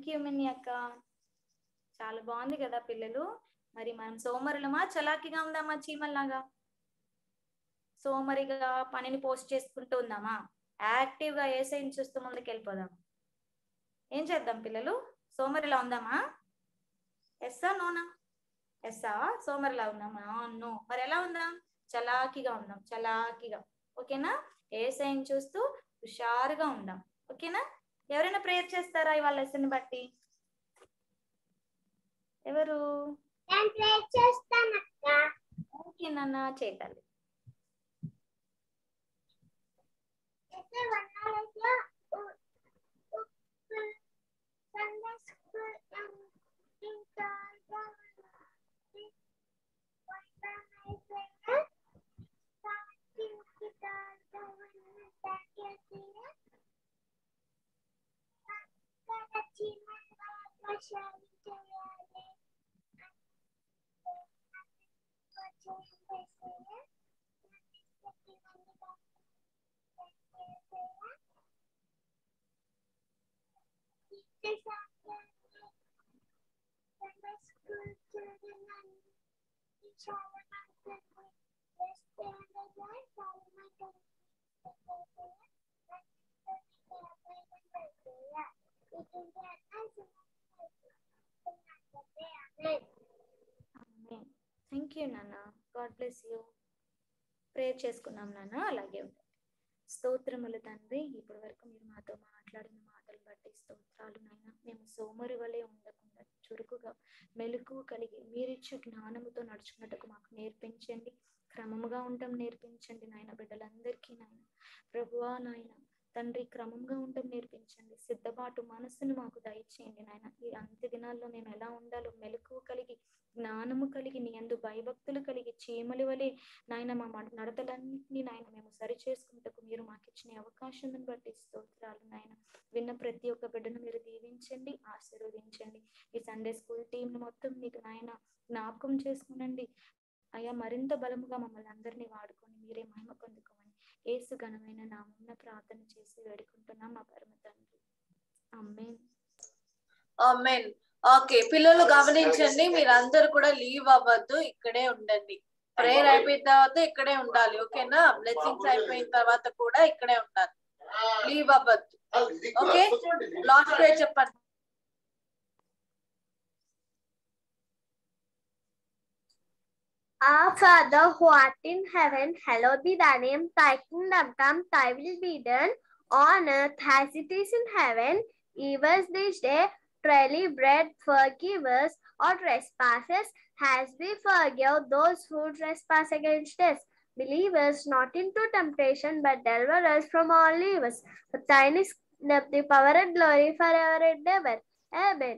థ్యాంక్ యూ మిన్ని అక్క చాలా బాగుంది కదా పిల్లలు మరి మనం సోమరులమా చలాకీగా ఉందామా చీమల్లాగా సోమరిగా పనిని పోస్ట్ చేసుకుంటూ ఉందామా యాక్టివ్ గా ఏ సైన్ చూస్తూ ముందుకు వెళ్ళిపోదాం ఏం చేద్దాం పిల్లలు సోమరిలా ఉందామా ఎస్సా నోనా ఎస్సా సోమరిలా ఉందామా నో మరి ఎలా ఉందాం చలాకీగా ఉందాం చలాకీగా ఓకేనా ఏ సైన్ చూస్తూ హుషారుగా ఉందాం ఓకేనా ఎవరైనా ప్రేయర్ చేస్తారా ఇవాళ లెసన్ బట్టి ఎవరు నేను ప్రే చేస్తాను అక్క ఓకే నాన్న చేయాలి Ese banana Sunday school and in thank you నాన్న గాడ్ బ్లెస్ యూ ప్రేయర్ చేసుకున్నాం నాన్న అలాగే ఉంటుంది స్తోత్రములు తండ్రి ఇప్పటి వరకు మీరు మాతో మాట్లాడిన మాటలు బట్టి స్తోత్రాలు నాయన మేము సోమరి వలె ఉండకుండా చురుకుగా మెలకు కలిగి మీరిచ్చు జ్ఞానముతో నడుచుకున్నట్టుకు మాకు నేర్పించండి క్రమముగా ఉండటం నేర్పించండి నాయన బిడ్డలందరికీ నాయన ప్రభువా నాయన తండ్రి క్రమంగా ఉండటం నేర్పించండి సిద్ధపాటు మనస్సును మాకు దయచేయండి నాయన ఈ అంత్య దినాల్లో మేము ఎలా ఉండాలో మెలకువ కలిగి జ్ఞానము కలిగి నీ అందు భయభక్తులు కలిగి చీమలి వలె నాయన మా మడ- నడతలన్నింటినీ నాయన మేము సరి చేసుకుంటకు మీరు మాకు ఇచ్చిన అవకాశం బట్టి స్తోత్రాలు నాయన విన్న ప్రతి ఒక్క బిడ్డను మీరు దీవించండి ఆశీర్వదించండి ఈ సండే స్కూల్ టీంను మొత్తం మీకు నాయన జ్ఞాపకం చేసుకునండి అయ్యా మరింత బలముగా మమ్మల్ని అందరినీ వాడుకొని మీరే మహిమ పొందుకోమని ఏసు ఘనమైన నామమున ప్రార్థన చేసి వేడుకుంటున్నాం మా పరమ తండ్రి అమ్మేన్ ఆమెన్ ఓకే పిల్లలు గమనించండి మీరందరూ కూడా లీవ్ అవ్వద్దు ఇక్కడే ఉండండి ప్రేయర్ అయిపోయిన తర్వాత ఇక్కడే ఉండాలి ఓకేనా బ్లెస్సింగ్స్ అయిపోయిన తర్వాత కూడా ఇక్కడే ఉండాలి లీవ్ అవ్వద్దు ఓకే లాస్ట్ ప్రేయర్ చెప్పండి Our Father who art in heaven, hallowed be thy name, thy kingdom come, thy will be done on earth as it is in heaven. Give us this day daily bread, forgive us our trespasses as we forgive those who trespass against us. Believe us not into temptation, but deliver us from all evils. For thine is the power and glory forever and ever. Amen.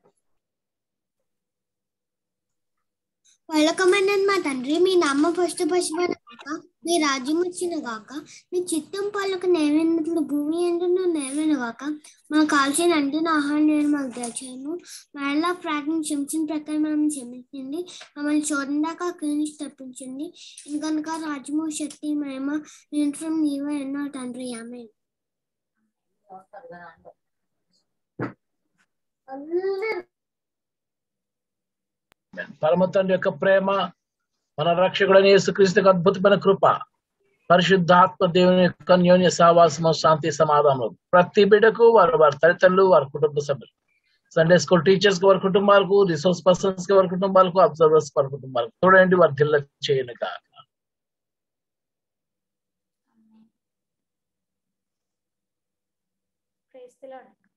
పలకమన్నది మా తండ్రి మీ నామ first పశువన గాక మీ రాజ్యం వచ్చిన గాక మీ చిత్తం పలుకు నేవైనట్లు భూమి ఎండును నేవైన గాక మాకు కాల్చిన అంటున్న ఆహారం నేను మాకు దయచేయను మరలా ప్రార్థన క్షమించిన ప్రకారం మనం క్షమించండి మమ్మల్ని చూడందాకా అక్కడి నుంచి తప్పించండి ఎందుకనక రాజ్యము శక్తి మహిమ నిరంతరం నీవే ఎన్నో తండ్రి ఆమె పరమ తండ్రి యొక్క ప్రేమ మన రక్షకుడైన యేసుక్రీస్తుకు అద్భుతమైన కృప పరిశుద్ధాత్మ దేవుని యొక్క అన్యోన్య సావాసము శాంతి సమాధానం ప్రతి బిడ్డకు వారి వారి తల్లిదండ్రులు వారి కుటుంబ సభ్యులు సండే స్కూల్ టీచర్స్ కి వారి కుటుంబాలకు రిసోర్స్ పర్సన్స్ కి వారి కుటుంబాలకు అబ్జర్వర్స్ వారి కుటుంబాలకు చూడండి వారి జిల్లా చేయను కాక ప్రేస్ ది లార్డ్